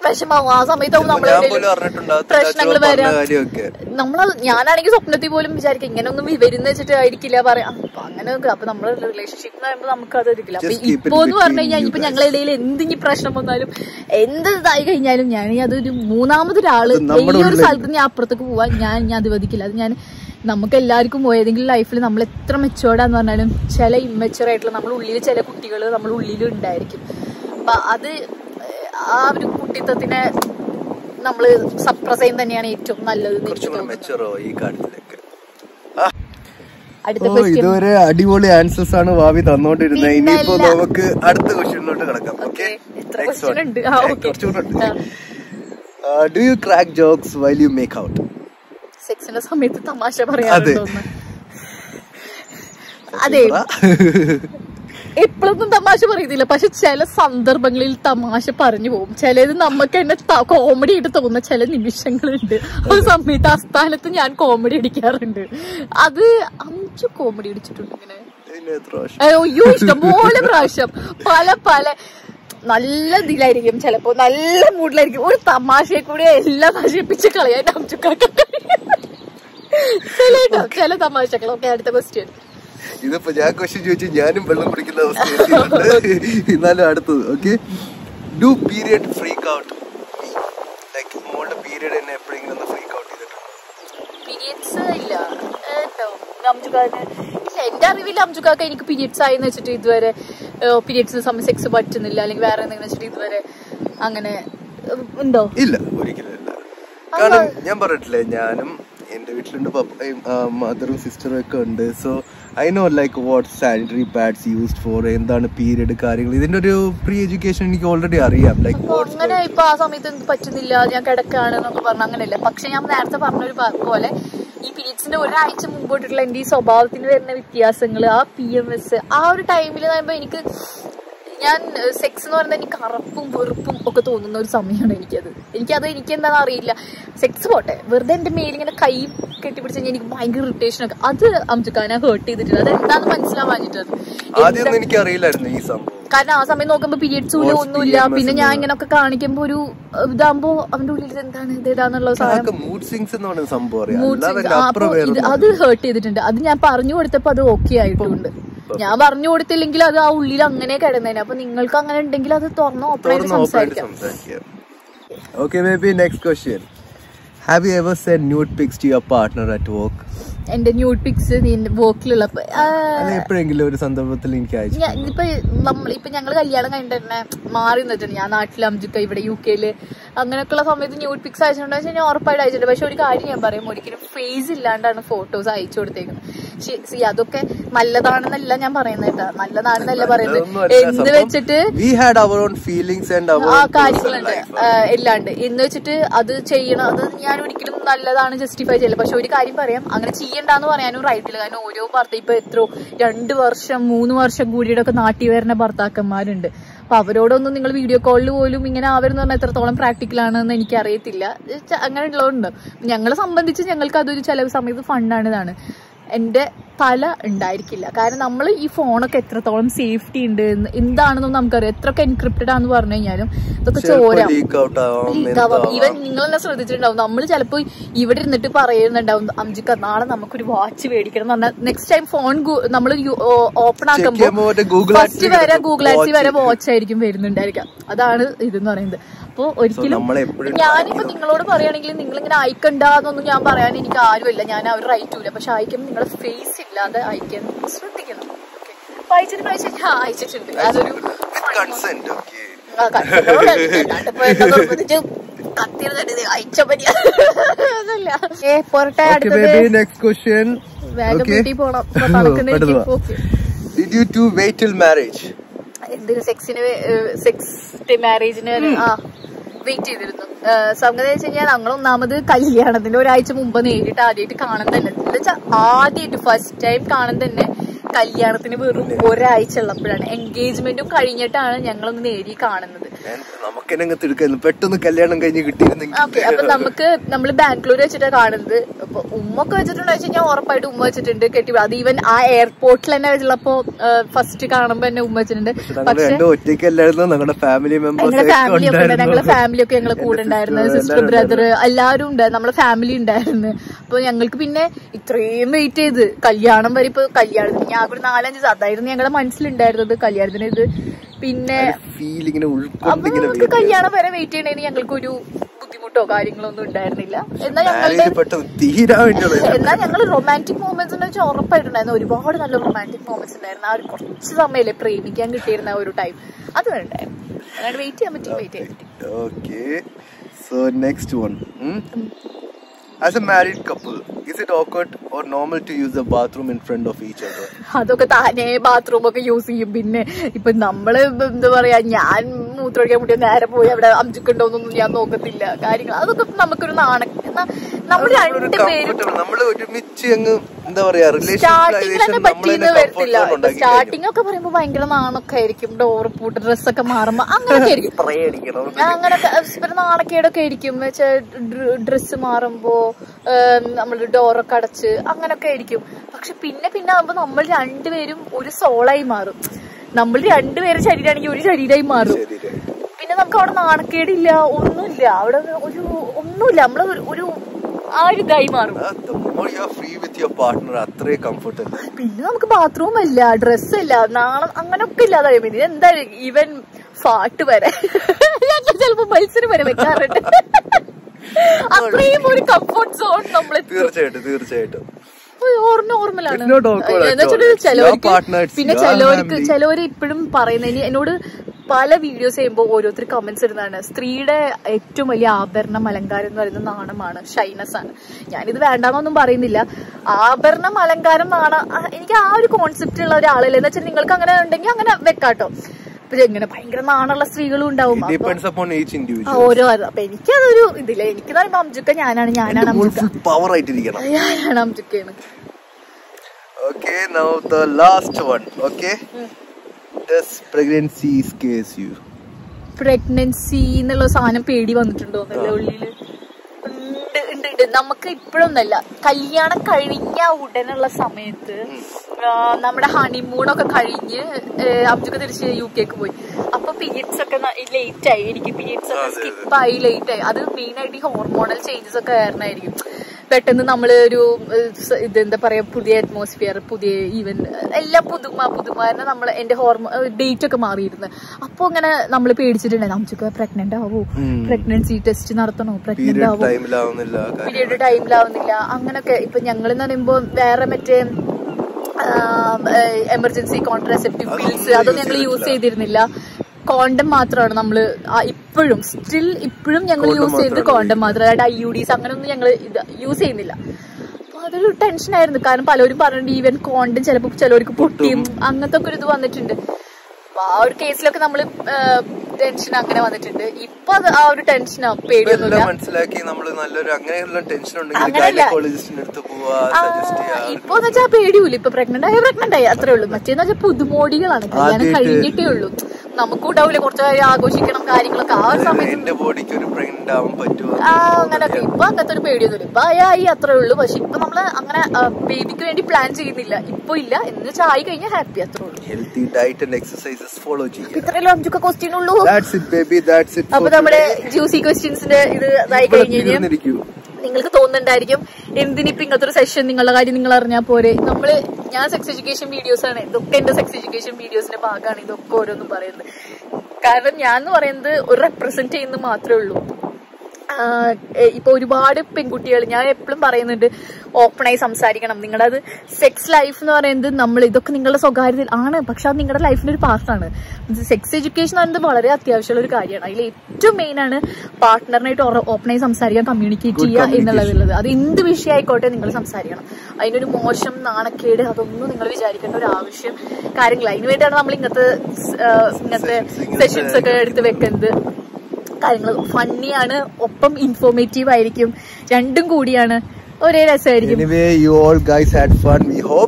വിഷമാവും ആ സമയത്താവും ഞാൻ നമ്മളെ പോലും അറിഞ്ഞിട്ടുണ്ടാകത്തില്ല പ്രശ്നങ്ങൾ അച്ഛൻ പറഞ്ഞ വരാം കാര്യമൊക്കെ നമ്മൾ ഞാനാണെങ്കിൽ സ്വപ്നത്തിൽ പോലും വിചാരിക്കും ഇങ്ങനെയൊന്നും വരുന്ന വെച്ചിട്ട് ആയിരിക്കില്ല പറയാം അപ്പൊ അങ്ങനെ ഒക്കെ. അപ്പൊ നമ്മള് റിലേഷൻഷിപ്പ് എന്ന് പറയുമ്പോൾ നമുക്ക് അത് ഇരിക്കില്ല അപ്പൊ Just keep it ഇപ്പൊ എന്ന് പറഞ്ഞു between കഴിഞ്ഞാൽ you ഇപ്പൊ guys. ഞങ്ങളുടെ ഇടയിൽ എന്തെങ്കിലും പ്രശ്നം വന്നാലും എന്ത് ഇതായി കഴിഞ്ഞാലും ഞാൻ അതൊരു മൂന്നാമതൊരാള് അത് നമ്മുടെ ഈ ഒരു ഉള്ളിൽ സ്ഥലത്ത് ഞാൻ അപ്പുറത്തേക്ക് പോവാൻ ഞാൻ ഞാൻ അത് വധിക്കില്ല അത് ഞാൻ നമുക്ക് എല്ലാവർക്കും ഏതെങ്കിലും ലൈഫിൽ നമ്മൾ എത്ര മെച്ചുവേർഡാന്ന് പറഞ്ഞാലും ചില ഇമ്മച്ചുവർ ആയിട്ടുള്ള നമ്മുടെ ഉള്ളിൽ ചില കുട്ടികൾ നമ്മുടെ ഉള്ളിൽ ഉണ്ടായിരിക്കും അപ്പൊ അത് ആ ഒരു കുട്ടിത്വത്തിനെ നമ്മള് സപ്രസ് ചെയ്യുന്നത് തന്നെയാണ് ഏറ്റവും നല്ലത് എന്ന് എനിക്ക് കുറച്ചുകൂടെ തോന്നുന്നത് മെച്ചറോ ഈ കാര്യത്തിലൊക്കെ അടുത്ത ഓ ക്വസ്റ്റ്യൻ ഇതുവരെ അടിപൊളി ആൻസേഴ്സ് ആണ് ഭാവി തന്നോണ്ടിരുന്നത് പിന്നല്ല. ഇനിയിപ്പോ നമുക്ക് അടുത്ത ക്വസ്റ്റ്യനിലോട്ട് കിടക്കാം ഓക്കെ എത്ര ക്വസ്റ്റ്യൻ ഉണ്ട് ആ okay do you crack jokes while you make out സെക്സിന്റെ സമയത്ത് തമാശ പറയാറുണ്ടോന്ന് അതെ എപ്പോഴൊന്നും തമാശ പറയുന്നില്ല പക്ഷെ ചില സന്ദർഭങ്ങളിൽ തമാശ പറഞ്ഞു പോകും ചിലത് നമുക്ക് തന്നെ കോമഡി ആയിട്ട് തോന്നുന്ന ചില നിമിഷങ്ങളുണ്ട് ആ സമയത്ത് ആ സ്ഥാനത്ത് ഞാൻ കോമഡി അടിക്കാറുണ്ട് അത് അഞ്ചു കോമഡി അടിച്ചിട്ടുണ്ട് ഇങ്ങനെ അയ്യോ ഇഷ്ടംപോലെ പ്രാവശ്യം പല പല നല്ല ഇതിലായിരിക്കും ചിലപ്പോ നല്ല മൂഡിലായിരിക്കും ഒരു തമാശയെ കൂടി എല്ലാം നശിപ്പിച്ച് കളയാൻ അംചുക്കാക്ക ചില ട്ടോ, ചില തമാശകളൊക്കെ അടുത്ത ക്വസ്റ്റ്യൻ ഇതിപ്പോ ഞാൻ ക്വസ്റ്റ്യൻ ചോദിച്ചു ഞാനും വെള്ളം കുടിക്കുന്ന അവസ്ഥ എത്തിയിട്ടുണ്ട്. എന്നാലും അടുത്തത് okay do period freak out like മോളുടെ പീരിയഡ് എന്നെ എപ്പോഴെങ്കിലും ഒന്ന് ഫ്രീക്ക് ഔട്ട് ചെയ്തിട്ടുണ്ടോ പീരിയഡ്സ് ഇല്ല കേട്ടോ അംജുക്കാരന് ഇല്ല എന്റെ അറിവിൽ അംജുക്കാക്ക എനിക്ക് പീരിയഡ്സ് ആയെന്ന് വെച്ചിട്ട് ഇതുവരെ പീരിയഡ്സിന് സമയം സെക്സ് പറ്റുന്നില്ല അല്ലെങ്കിൽ വേറെ എന്തെങ്കിലും വെച്ചിട്ട് ഇതുവരെ അങ്ങനെ ഏഹ്, ഉണ്ടോ ഇല്ല ഒരിക്കലും ഇല്ല കാരണം ഞാൻ പറഞ്ഞിട്ടില്ലേ ഞാനും എന്റെ വീട്ടിലുണ്ട് പപ്പയും മദറും സിസ്റ്ററും ഒക്കെ ഉണ്ട് so I know like what sanitary pads used for എന്താണ് പീരിയഡ് കാര്യങ്ങൾ ഇതിന്റെ ഒരു പ്രീ എഡ്യൂക്കേഷൻ എനിക്ക് ഓൾറെഡി അറിയാം ലൈക്ക് അപ്പൊ അങ്ങനെ ഇപ്പൊ ആ സമയത്ത് എനിക്ക് പറ്റുന്നില്ല ഞാൻ കിടക്കാണ് എന്നൊക്കെ പറഞ്ഞ അങ്ങനെയല്ല പക്ഷെ ഞാൻ നേരത്തെ പറഞ്ഞൊരു പ- പോലെ ഈ പീരീഡ്സിന്റെ ഒരാഴ്ച മുമ്പോട്ടുള്ള എന്റെ ഈ സ്വഭാവത്തിന് വരുന്ന വ്യത്യാസങ്ങൾ ആ പി എം എസ് ആ ഒരു ടൈമിൽ എനിക്ക് ഞാൻ സെക്സ് എന്ന് പറയുന്നത് എനിക്ക് അറപ്പും വെറുപ്പും ഒക്കെ തോന്നുന്ന ഒരു സമയമാണ് എനിക്കത് എനിക്കത് എനിക്ക് എന്താണെന്ന് അറിയില്ല സെക്സ് പോട്ടെ വെറുതെ എന്റെ മേലിങ്ങനെ കൈ കെട്ടിപ്പിടിച്ച് കഴിഞ്ഞാൽ എനിക്ക് ഭയങ്കര ഇറിറ്റേഷൻ ഒക്കെ അത് അംജുക്കാനെ ഹേർട്ട് ചെയ്തിട്ടുണ്ട് അത് എന്താന്ന് മനസ്സിലാവാഞ്ഞിട്ടത് ആദ്യമൊന്നും എനിക്ക് അറിയില്ലായിരുന്നു ഈ സംഭവം കാരണം ആ സമയം നോക്കുമ്പോ പീരിയഡ്സും ഇല്ല Post ഒന്നുമില്ല PMS പിന്നെ ഞാൻ ഇങ്ങനൊക്കെ കാണിക്കുമ്പോ ഒരു ഏഹ്, ഇതാകുമ്പോ അവന്റെ ഉള്ളിൽ ഇത് എന്താണ് ഇത് ഏതാന്നുള്ള സാധനം അതൊക്കെ മൂഡ് സ്വിങ്സ് എന്ന് പറയുന്ന സംഭവം അറിയാം Mood അല്ലാതെ swings. അതിന്റെ ആ, അപ്പുറം അപ്പൊ വേറെ ഇത് അത് ഹേർട്ട് ചെയ്തിട്ടുണ്ട് അത് ഞാൻ പറഞ്ഞു കൊടുത്തപ്പോ അത് ഓക്കെ ആയിട്ടുണ്ട് ഞാൻ പറഞ്ഞു കൊടുത്തില്ലെങ്കിൽ അത് ആ ഉള്ളിൽ അങ്ങനെ കിടന്നേനെ അപ്പൊ നിങ്ങൾക്ക് അങ്ങനെ ഉണ്ടെങ്കിൽ അത് തുറന്ന് ഓപ്പൺ ആയിട്ട് തുറന്ന് ഓപ്പൺ ആയിട്ട് സംസാരിക്കാം സംസാരിക്കാം okay maybe next question have you ever send nude pics to your partner at work എന്റെ ന്യൂഡ് പിക്സ് വർക്കിലുള്ള അത് എപ്പോഴെങ്കിലും ഒരു സന്ദർഭത്തിൽ എനിക്ക് അയച്ചു ഞാൻ ഇപ്പൊ നമ്മൾ ഇപ്പൊ ഞങ്ങള് കല്യാണം കഴിഞ്ഞിട്ട് തന്നെ മാറി നിന്നിട്ടുണ്ട് ഞാൻ നാട്ടിൽ അംജുക്ക ഇവിടെ യു കെയില് അങ്ങനെയൊക്കെയുള്ള സമയത്ത് ന്യൂഡ് പിക്സ് അയച്ചിട്ടുണ്ടോ വെച്ചാൽ ഞാൻ ഉറപ്പായിട്ട് അയച്ചിട്ടുണ്ട് പക്ഷെ ഒരു കാര്യം ഞാൻ പറയും ഒരിക്കലും ഫേസ് ഇല്ലാണ്ടാണ് ഫോട്ടോസ് അയച്ചു കൊടുത്തേക്കുന്നത് സി അതൊക്കെ നല്ലതാണെന്നല്ല ഞാൻ പറയുന്നത് കേട്ടാ നല്ലതാണെന്നല്ല പറയുന്നത് എന്ന് വെച്ചിട്ട് we had our own feelings and our ആ കാര്യങ്ങളുണ്ട് ആ, എല്ലാണ്ട് എന്ന് വെച്ചിട്ട് അത് ചെയ്യണം അത് ഞാൻ ഒരിക്കലും നല്ലതാണ് ജസ്റ്റിഫൈ ചെയ്യില്ല പക്ഷെ ഒരു കാര്യം പറയാം അങ്ങനെ ചെയ്യണ്ടെന്ന് പറയാനും റൈറ്റ് ഇല്ല കാരണം ഓരോ ഭർത്ത ഇപ്പൊ എത്രയോ രണ്ട് വർഷം മൂന്ന് വർഷം കൂടിയുടെ ഒക്കെ നാട്ടിൽ വരുന്ന ഭർത്താക്കന്മാരുണ്ട് അപ്പൊ അവരോടൊന്നും നിങ്ങൾ വീഡിയോ കോളിൽ പോലും ഇങ്ങനെ ആവരെന്ന് പറഞ്ഞാൽ എത്രത്തോളം പ്രാക്ടിക്കൽ ആണെന്ന് എനിക്ക് അറിയത്തില്ല അങ്ങനെ ഉള്ളതുണ്ട് ഞങ്ങളെ സംബന്ധിച്ച് ഞങ്ങൾക്ക് അതൊരു ചില സമയത്ത് ഫണ്ടാണ് ഇതാണ് എന്റെ തല ഉണ്ടായിരിക്കില്ല കാരണം നമ്മൾ ഈ ഫോണൊക്കെ എത്രത്തോളം സേഫ്റ്റി ഉണ്ട് എന്ന് എന്താണെന്നൊന്നും നമുക്കറിയാം എത്രയൊക്കെ എൻക്രിപ്റ്റഡ് ആണെന്ന് പറഞ്ഞു കഴിഞ്ഞാലും ഇതൊക്കെ ചോരാം ലീക്ക് ഔട്ട് ആവാം ഇതാവാം ഈവൻ നിങ്ങൾ തന്നെ ശ്രദ്ധിച്ചിട്ടുണ്ടാവും നമ്മൾ ചിലപ്പോ ഇവിടെ ഇരുന്നിട്ട് പറയുന്നുണ്ടാവും അംജിക്ക നാളെ നമുക്കൊരു വാച്ച് മേടിക്കണം എന്ന് പറഞ്ഞാൽ നെക്സ്റ്റ് ടൈം ഫോൺ നമ്മൾ ഓപ്പൺ ചെയ്യുമ്പോ ആക്കുമ്പോൾ മറ്റേ Google Ads ഫസ്റ്റ് വരെ കിടക്കും. ഗൂഗിൾ ആഡ്സി വരെ Watch. വാച്ച് ആയിരിക്കും വരുന്നുണ്ടായിരിക്കാം അതാണ് ഇതെന്ന് പറയുന്നത് അപ്പൊ ഒരിക്കലും നമ്മളെപ്പോഴും ഞാനിപ്പോ നിങ്ങളോട് പറയുകയാണെങ്കിൽ നിങ്ങൾ ഇങ്ങനെ അയക്കണ്ടെന്നൊന്നും ഞാൻ പറയാൻ എനിക്ക് ആരുമില്ല ഞാൻ അവർ അയക്കൂല പക്ഷെ അയക്കുമ്പോൾ നിങ്ങളെ ഫേസ് ഇല്ലാതെ അയക്കാൻ ശ്രദ്ധിക്കണം Okay. അപ്പൊ അയച്ചിട്ട് പ്രാവശ്യം ഞാൻ അയച്ചിട്ടുണ്ട് അതൊരു കൺസെന്റ് ഓക്കെ ആ, കണ്ടോളൂ. അല്ലാണ്ടിപ്പോ എന്നെ നിർബന്ധിച്ച് കത്തിയത് തന്നെ അയച്ച പറ്റിയ അതല്ല ഏ പോരട്ടെ ഓക്കെ അടുത്തത് ബേബി നെക്സ്റ്റ് ക്വസ്റ്റ്യൻ വേഗം വീട്ടിൽ പോണം ഇപ്പൊ തണുക്കുന്ന okay did you to wait till marriage എന്തിന് സെക്സിന് സെക്സ് മാരേജിന് ആ വെയിറ്റ് ചെയ്തിരുന്നു സംഗതി വെച്ച് കഴിഞ്ഞാൽ ഞങ്ങൾ ഒന്നാമത് കല്യാണത്തിന്റെ ഒരാഴ്ച മുമ്പ് നേരിട്ട് ആദ്യമായിട്ട് കാണാൻ തന്നെ എന്ന് വെച്ചാൽ ആദ്യമായിട്ട് ഫസ്റ്റ് ടൈം കാണാൻ തന്നെ കല്യാണത്തിന് വെറും ഒരാഴ്ച ഉള്ളപ്പോഴാണ് എൻഗേജ്മെന്റും കഴിഞ്ഞിട്ടാണ് ഞങ്ങളൊന്ന് നേരി കാണുന്നത് നമുക്ക് എന്നെ തിടുക്കായിരുന്നു പെട്ടെന്ന് കല്യാണം കഴിഞ്ഞ് കിട്ടിയിരുന്നെങ്കിൽ ഓക്കെ അപ്പൊ നമുക്ക് നമ്മൾ ബാംഗ്ലൂർ വെച്ചിട്ടാണ് കാണുന്നത് അപ്പൊ ഉമ്മ ഒക്കെ വെച്ചിട്ടുണ്ടോ വെച്ചാൽ ഞാൻ ഉറപ്പായിട്ട് ഉമ്മ വെച്ചിട്ടുണ്ട് കെട്ടി അത് ഈവൻ ആ എയർപോർട്ടിൽ തന്നെ വെച്ചുള്ളപ്പോ ഫസ്റ്റ് കാണുമ്പോ തന്നെ ഉമ്മ വെച്ചിട്ടുണ്ട് ഞങ്ങൾ പക്ഷെ രണ്ടും ഒറ്റയ്ക്കല്ലായിരുന്നു ഞങ്ങളുടെ ഫാമിലി മെമ്പേഴ്സ് ഞങ്ങളുടെ ഫാമിലി ഒക്കെ ഉണ്ട് ഞങ്ങളുടെ ഫാമിലി ഒക്കെ ഞങ്ങളെ കൂടെ ഉണ്ടായിരുന്നു സിസ്റ്റർ ബ്രദർ എല്ലാവരും ഉണ്ട് നമ്മളെ ഫാമിലി ഉണ്ടായിരുന്നു അപ്പൊ ഞങ്ങൾക്ക് പിന്നെ ഇത്രയും വെയിറ്റ് ചെയ്ത് കല്യാണം വരെ ഇപ്പൊ കല്യാണത്തിന് ഞാൻ ഒരു നാലഞ്ച് ദിവസം അതായിരുന്നു ഞങ്ങളുടെ മനസ്സിലുണ്ടായിരുന്നത് കല്യാണത്തിന് ഇത് പിന്നെ ഫീൽ ഇങ്ങനെ അപ്പൊ ഉൾക്കൊണ്ടിങ്ങനെ നമുക്ക് കല്യാണം വരെ വെയിറ്റ് ചെയ്യണേന് ഞങ്ങൾക്ക് ഒരു ബുദ്ധിമുട്ടോ കാര്യങ്ങളോ ഒന്നും ഉണ്ടായിരുന്നില്ല എന്നാൽ ഞങ്ങളുടെ മാരേജ് പെട്ടെന്ന് തീരാൻ വേണ്ടിയുള്ള എന്നാൽ ഞങ്ങൾ റൊമാൻറ്റിക് മൂമെന്റ്സ് എന്ന് വെച്ചാൽ ഉറപ്പായിട്ടുണ്ടായിരുന്നു ഒരുപാട് നല്ല റൊമാൻറ്റിക് മൂമെന്റ്സ് ഉണ്ടായിരുന്നു ആ ഒരു കുറച്ച് സമയമല്ലേ പ്രേമിക്കാൻ കിട്ടിയിരുന്ന ആ ഒരു ടൈം അത് ഉണ്ടായിരുന്നു അങ്ങനെ വെയിറ്റ് ചെയ്യാൻ പറ്റി വെയിറ്റ് ചെയ്യാൻ പറ്റി Okay. So next one. Hmm? As a married couple, is it awkward or normal to use the bathroom in front of each other? അതൊക്കെ താനേ ബാത്റൂം ഒക്കെ യൂസ് ചെയ്യും പിന്നെ ഇപ്പൊ നമ്മള് ഇപ്പൊ എന്താ പറയാ ഞാൻ മൂത്രമൊഴിക്കാൻ മുട്ടിയ നേരെ പോയി അവിടെ അംജുക്കുണ്ടോന്നൊന്നും ഞാൻ നോക്കത്തില്ല കാര്യങ്ങൾ അതൊക്കെ നമുക്കൊരു നാണ നമ്മൾ നമ്മളൊരു രണ്ടുപേരും comfortable- നമ്മള് ഒരുമിച്ച് അങ്ങ് എന്താ പറയാ സ്റ്റാർട്ടിങ്ങിൽ തന്നെ പറ്റിയെന്ന് വരത്തില്ല റിലേഷൻ സ്റ്റാർട്ടിംഗ് ഒക്കെ പറയുമ്പോ ഭയങ്കര നാണൊക്കെ ആയിരിക്കും ഡോർ പൂട്ട് ഡ്രസ്സൊക്കെ മാറുമ്പോ അങ്ങനെയൊക്കെ ആയിരിക്കും അങ്ങനൊക്കെ ഒരു നാണക്കേടൊക്കെ ആയിരിക്കും ഡ്രസ്സ് മാറുമ്പോ നമ്മൾ ഡോറൊക്കെ അടച്ച് അങ്ങനൊക്കെ ആയിരിക്കും പക്ഷെ പിന്നെ പിന്നെ ആകുമ്പോ നമ്മൾ രണ്ടുപേരും ഒരു സോളായി മാറും നമ്മൾ രണ്ടുപേരും ശരീരമാണെങ്കിൽ ഒരു ശരീരമായി മാറും പിന്നെ നമുക്ക് അവിടെ നാണക്കേടില്ല ഒന്നുമില്ല അവിടെ ഒരു ഒന്നുമില്ല നമ്മള് ഒരു- ഒരു ആ ഒരു ഇതായി മാറും ഫ്രീ വിത്ത് യുവർ പാർട്ട്ണർ അത്രേ കംഫർട്ട് പിന്നെ നമുക്ക് ബാത്റൂം ഇല്ല ഡ്രസ് ഇല്ല നാണം അങ്ങനൊക്കെ ഇല്ലാതായി പിന്നെ എന്താ ഈവൻ ഫാട്ട് വരെ ഞങ്ങൾ ചിലപ്പോ മത്സരം വരെ വെക്കാറുണ്ട് അത്രയും ഒരു കംഫർട്ട് സോൺ നമ്മൾ തീർച്ചയായിട്ടും തീർച്ചയായിട്ടും നോർമലാണ് It's not awkward at എന്ന് വെച്ചിട്ട് all. It's your ചിലവർക്ക് partner, it's പിന്നെ your ചിലവർക്ക് family. ചിലവർ ഇപ്പോഴും പറയുന്നത് ഇനി എന്നോട് പല വീഡിയോസ് ചെയ്യുമ്പോൾ ഓരോരുത്തർ കമന്റ്സ് ഇടുന്നതാണ് സ്ത്രീയുടെ ഏറ്റവും വലിയ ആഭരണം അലങ്കാരം എന്ന് പറയുന്നത് നാണമാണ് ഷൈനസ് ആണ് ഞാനിത് വേണ്ടാന്നൊന്നും പറയുന്നില്ല ആഭരണം അലങ്കാരം നാണ ആ, എനിക്ക് ആ ഒരു കോൺസെപ്റ്റ് ഉള്ള ഒരാളല്ലേ എന്ന് വെച്ചാൽ നിങ്ങൾക്ക് അങ്ങനെ ഉണ്ടെങ്കിൽ അങ്ങനെ വെക്കാട്ടോ അപ്പൊ ഇങ്ങനെ ഭയങ്കര നാണുള്ള സ്ത്രീകളും ഉണ്ടാവും അപ്പൊ ഡിപ്പെൻഡ്സ് അപ്പോൺ ഈച്ച് ആ, ഇൻഡിവിജ്വൽ ഓരോ അത് അപ്പൊ എനിക്കതൊരു ഇതില്ല എനിക്ക് പറയുമ്പോ അംജുക്ക ഞാനാണ് ഞാനാണ് അംജുക്ക ഫുൾ പവർ ആയിട്ടിരിക്കണം ഞാനാണ് അംജുക്കയാണ് Okay, now the last one. Okay. Does pregnancy scares you? Pregnancy എന്നുള്ള സാധനം പേടി വന്നിട്ടുണ്ടോ എന്നല്ലേ ഉള്ളില് ഉണ്ട് ഉണ്ട് ഉണ്ട് നമുക്ക് ഇപ്പോഴൊന്നല്ല കല്യാണം കഴിഞ്ഞ ഉടനുള്ള സമയത്ത് ആ, നമ്മുടെ ഹണിമൂണൊക്കെ കഴിഞ്ഞ് അബ്ജുക്ക് തിരിച്ച് യു കെക്ക് പോയി അപ്പൊ പീരിയഡ്സ് ഒക്കെ ലേറ്റ് ആയി എനിക്ക് പീരിയഡ്സ് ഒക്കെ അതെ, അതെ. സ്കിപ്പ് ആയി ലേറ്റ് ആയി അത് മെയിൻ ആയിട്ട് ഈ ഹോർമോണൽ ചേഞ്ചസ് ഒക്കെ കാരണമായിരിക്കും പെട്ടെന്ന് നമ്മള് ഒരു ഏഹ്, സ- ഇത് എന്താ പറയാ പുതിയ അറ്റ്മോസ്ഫിയർ പുതിയ ഈവൻ എല്ലാം പുതുമ പുതുമ എന്ന് നമ്മൾ എന്റെ ഹോർമോ ഡേറ്റ് ഒക്കെ മാറിയിരുന്നു അപ്പൊ ഇങ്ങനെ നമ്മൾ പേടിച്ചിട്ടുണ്ടായിരുന്നു നമുക്ക് പ്രഗ്നന്റ് ആവോ ഉം. പ്രഗ്നൻസി ടെസ്റ്റ് നടത്തണോ പ്രഗ്നന്റ് പീരിയഡ് ആവോ ടൈമിലാവുന്നില്ല പീരിയഡ് ടൈമിലാവുന്നില്ല അങ്ങനൊക്കെ ഇപ്പൊ ഞങ്ങൾ എന്ന് പറയുമ്പോ വേറെ മറ്റേ എമർജൻസി കോൺട്രാസെപ്റ്റീവ് അതൊന്നും പിൽസ് അതൊന്നും ഞങ്ങൾ use യൂസ് ചെയ്തിരുന്നില്ല കോണ്ടം മാത്രമാണ് നമ്മൾ ഇപ്പോഴും സ്റ്റിൽ ഇപ്പോഴും ഞങ്ങൾ Condom യൂസ് ചെയ്തത് മാത്രമാണ് കോണ്ടം മാത്രം അതായത് ഐ യു ഡിസ് അങ്ങനെയൊന്നും ഞങ്ങൾ യൂസ് ചെയ്യുന്നില്ല അപ്പൊ അതൊരു ടെൻഷൻ ആയിരുന്നു കാരണം പലരും പറഞ്ഞിട്ടുണ്ട് ഈവൻ കോണ്ടം ചിലപ്പോൾ ചിലവർക്ക് പൊട്ടിയും അങ്ങനത്തെ ഒക്കെ ഒരു ഇത് വന്നിട്ടുണ്ട് അപ്പൊ ആ ഒരു കേസിലൊക്കെ നമ്മൾ ടെൻഷൻ അങ്ങനെ വന്നിട്ടുണ്ട് ഇപ്പൊ അത് ആ ഒരു ടെൻഷനോ പേടിയൊന്നുമില്ല എല്ലാം മനസ്സിലാക്കി നമ്മൾ നല്ലൊരു അങ്ങനെയുള്ള ടെൻഷൻ ഉണ്ടെങ്കിൽ അങ്ങനെയല്ല. ഗൈനക്കോളജിസ്റ്റിന്റെ അടുത്ത് പോവാ സജസ്റ്റ് ചെയ്യാ ഇപ്പൊ എന്ന് വെച്ചാൽ പേടിയൂല ഇപ്പൊ പ്രഗ്നന്റ് ആയ പ്രഗ്നന്റ് ആയി അത്രേ ഉള്ളൂ മറ്റേന്ന് വെച്ചാൽ പുതുമോടികളാണ് കല്യാണം ആദ്യായിട്ട് കഴിഞ്ഞിട്ടേ ഉള്ളൂ നമുക്കും ഉണ്ടാവില്ല കുറച്ച് കാര്യം ആഘോഷിക്കണം കാര്യങ്ങളൊക്കെ ആ ഒരു സമയത്ത് എന്റെ ബോഡിക്ക് ഒരു പ്രഗ്നന്റ് ആവാൻ പറ്റുമോ ആ അങ്ങനൊക്കെ ഇപ്പൊ അങ്ങനത്തെ ഒരു പേടിയൊന്നുമില്ല ഇപ്പൊ ആയി അത്രേ ഉള്ളൂ പക്ഷെ ഇപ്പൊ നമ്മള് അങ്ങനെ ബേബിക്ക് വേണ്ടി പ്ലാൻ ചെയ്യുന്നില്ല ഇപ്പൊ ഇല്ല എന്ന് വെച്ചാൽ ആയി കഴിഞ്ഞാൽ ഹാപ്പി അത്രേ ഉള്ളൂ healthy diet and exercises follow ചെയ്യുക ഇത്രയല്ലോ അഞ്ചൊക്കെ ക്വസ്റ്റ്യൻ ഉള്ളൂ that's it baby that's it അപ്പൊ നമ്മുടെ ജ്യൂസി ക്വസ്റ്റ്യൻസിന്റെ ഇത് ഇതായി കഴിഞ്ഞ് കഴിഞ്ഞാൽ തീർന്നിരിക്കൂ നിങ്ങൾക്ക് തോന്നുന്നുണ്ടായിരിക്കും എന്തിനിപ്പോ ഇങ്ങനത്തെ ഒരു സെഷൻ നിങ്ങളുടെ കാര്യം നിങ്ങൾ അറിഞ്ഞാൽ പോരെ നമ്മള് ഞാൻ സെക്സ് എഡ്യൂക്കേഷൻ വീഡിയോസ് ആണ് ഇതൊക്കെ എന്റെ സെക്സ് എഡ്യൂക്കേഷൻ വീഡിയോസിന്റെ ഭാഗമാണ് ഇതൊക്കെ ഓരോന്നും പറയുന്നത് കാരണം ഞാൻ എന്ന് പറയുന്നത് ഒരു റെപ്രസെന്റ് ചെയ്യുന്നത് മാത്രമേ ഉള്ളൂ ആഹ് എ- ഇപ്പൊ ഒരുപാട് പെൺകുട്ടികൾ ഞാൻ എപ്പോഴും പറയുന്നുണ്ട് ഓപ്പണായി സംസാരിക്കണം നിങ്ങളുടെ അത് സെക്സ് ലൈഫ് എന്ന് പറയുന്നത് നമ്മൾ ഇതൊക്കെ നിങ്ങളുടെ സ്വകാര്യതയിൽ ആണ് പക്ഷെ അത് നിങ്ങളുടെ ലൈഫിന്റെ ഒരു പാർട്ടാണ് സെക്സ് എഡ്യൂക്കേഷൻ എന്ന് പറയുന്നത് വളരെ അത്യാവശ്യമുള്ള ഒരു കാര്യമാണ് അതിൽ ഏറ്റവും മെയിൻ ആണ് പാർട്ട്ണറിനായിട്ട് ഓപ്പണായി സംസാരിക്കാൻ കമ്മ്യൂണിക്കേറ്റ് Good ചെയ്യുക എന്നുള്ളതുള്ളത് അത് എന്ത് വിഷയമായിക്കോട്ടെ നിങ്ങൾ സംസാരിക്കണം അതിനൊരു മോശം നാണക്കേട് അതൊന്നും നിങ്ങൾ വിചാരിക്കേണ്ട ഒരു ആവശ്യം കാര്യങ്ങൾ അതിന് വേണ്ടിയാണ് നമ്മൾ ഇങ്ങനത്തെ സ്- ആഹ് ഇങ്ങനത്തെ Sessions, സെഷൻസ് ഒക്കെ എടുത്ത് വെക്കുന്നത് കാര്യങ്ങൾ ഫണ്ണിയാണ് ഒപ്പം ഇൻഫോർമേറ്റീവ് ആയിരിക്കും രണ്ടും കൂടിയാണ് ഒരേ രസമായിരിക്കും anyway you all guys had fun we hope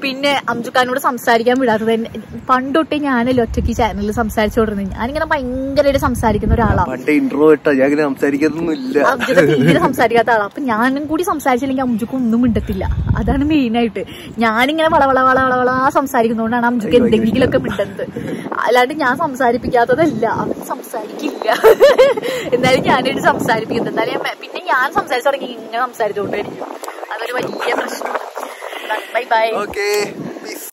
പിന്നെ അംജുഖാനോട് സംസാരിക്കാൻ വിടാത്തത് എന്നെ- പണ്ട് തൊട്ടേ ഞാനല്ലേ ഒറ്റയ്ക്ക് ചാനലിൽ സംസാരിച്ചോണ്ടിരുന്നത് ഞാനിങ്ങനെ ഭയങ്കരമായിട്ട് സംസാരിക്കുന്ന ഒരാളാണ് പണ്ടേ ഇൻട്രോ ഇട്ടാ ഞാൻ ഇങ്ങനെ സംസാരിക്കുന്നൊന്നും ഇല്ല അംജുക തീരെ സംസാരിക്കാത്ത ആളാ അപ്പൊ ഞാനും കൂടി സംസാരിച്ചില്ലെങ്കിൽ അംജുക്ക് ഒന്നും മിണ്ടത്തില്ല അതാണ് മെയിൻ ആയിട്ട് ഞാനിങ്ങനെ വളവള വള വളവള സംസാരിക്കുന്നതുകൊണ്ടാണ് അംജുക്ക് എന്തെങ്കിലുമൊക്കെ മിണ്ടുന്നത് അല്ലാണ്ട് ഞാൻ സംസാരിപ്പിക്കാത്തതല്ല അവൻ സംസാരിക്കില്ല എന്നാലും ഞാനായിട്ട് സംസാരിപ്പിക്കുന്നത് എന്നാലും ഞാൻ മെ- പിന്നെ ഞാൻ സംസാരിച്ചു തുടങ്ങി ഇങ്ങനെ സംസാരിച്ചുകൊണ്ടിരിക്കും അതൊരു വലിയ പ്രശ്നമാണ് ബൈ ബൈ ഓക്കെ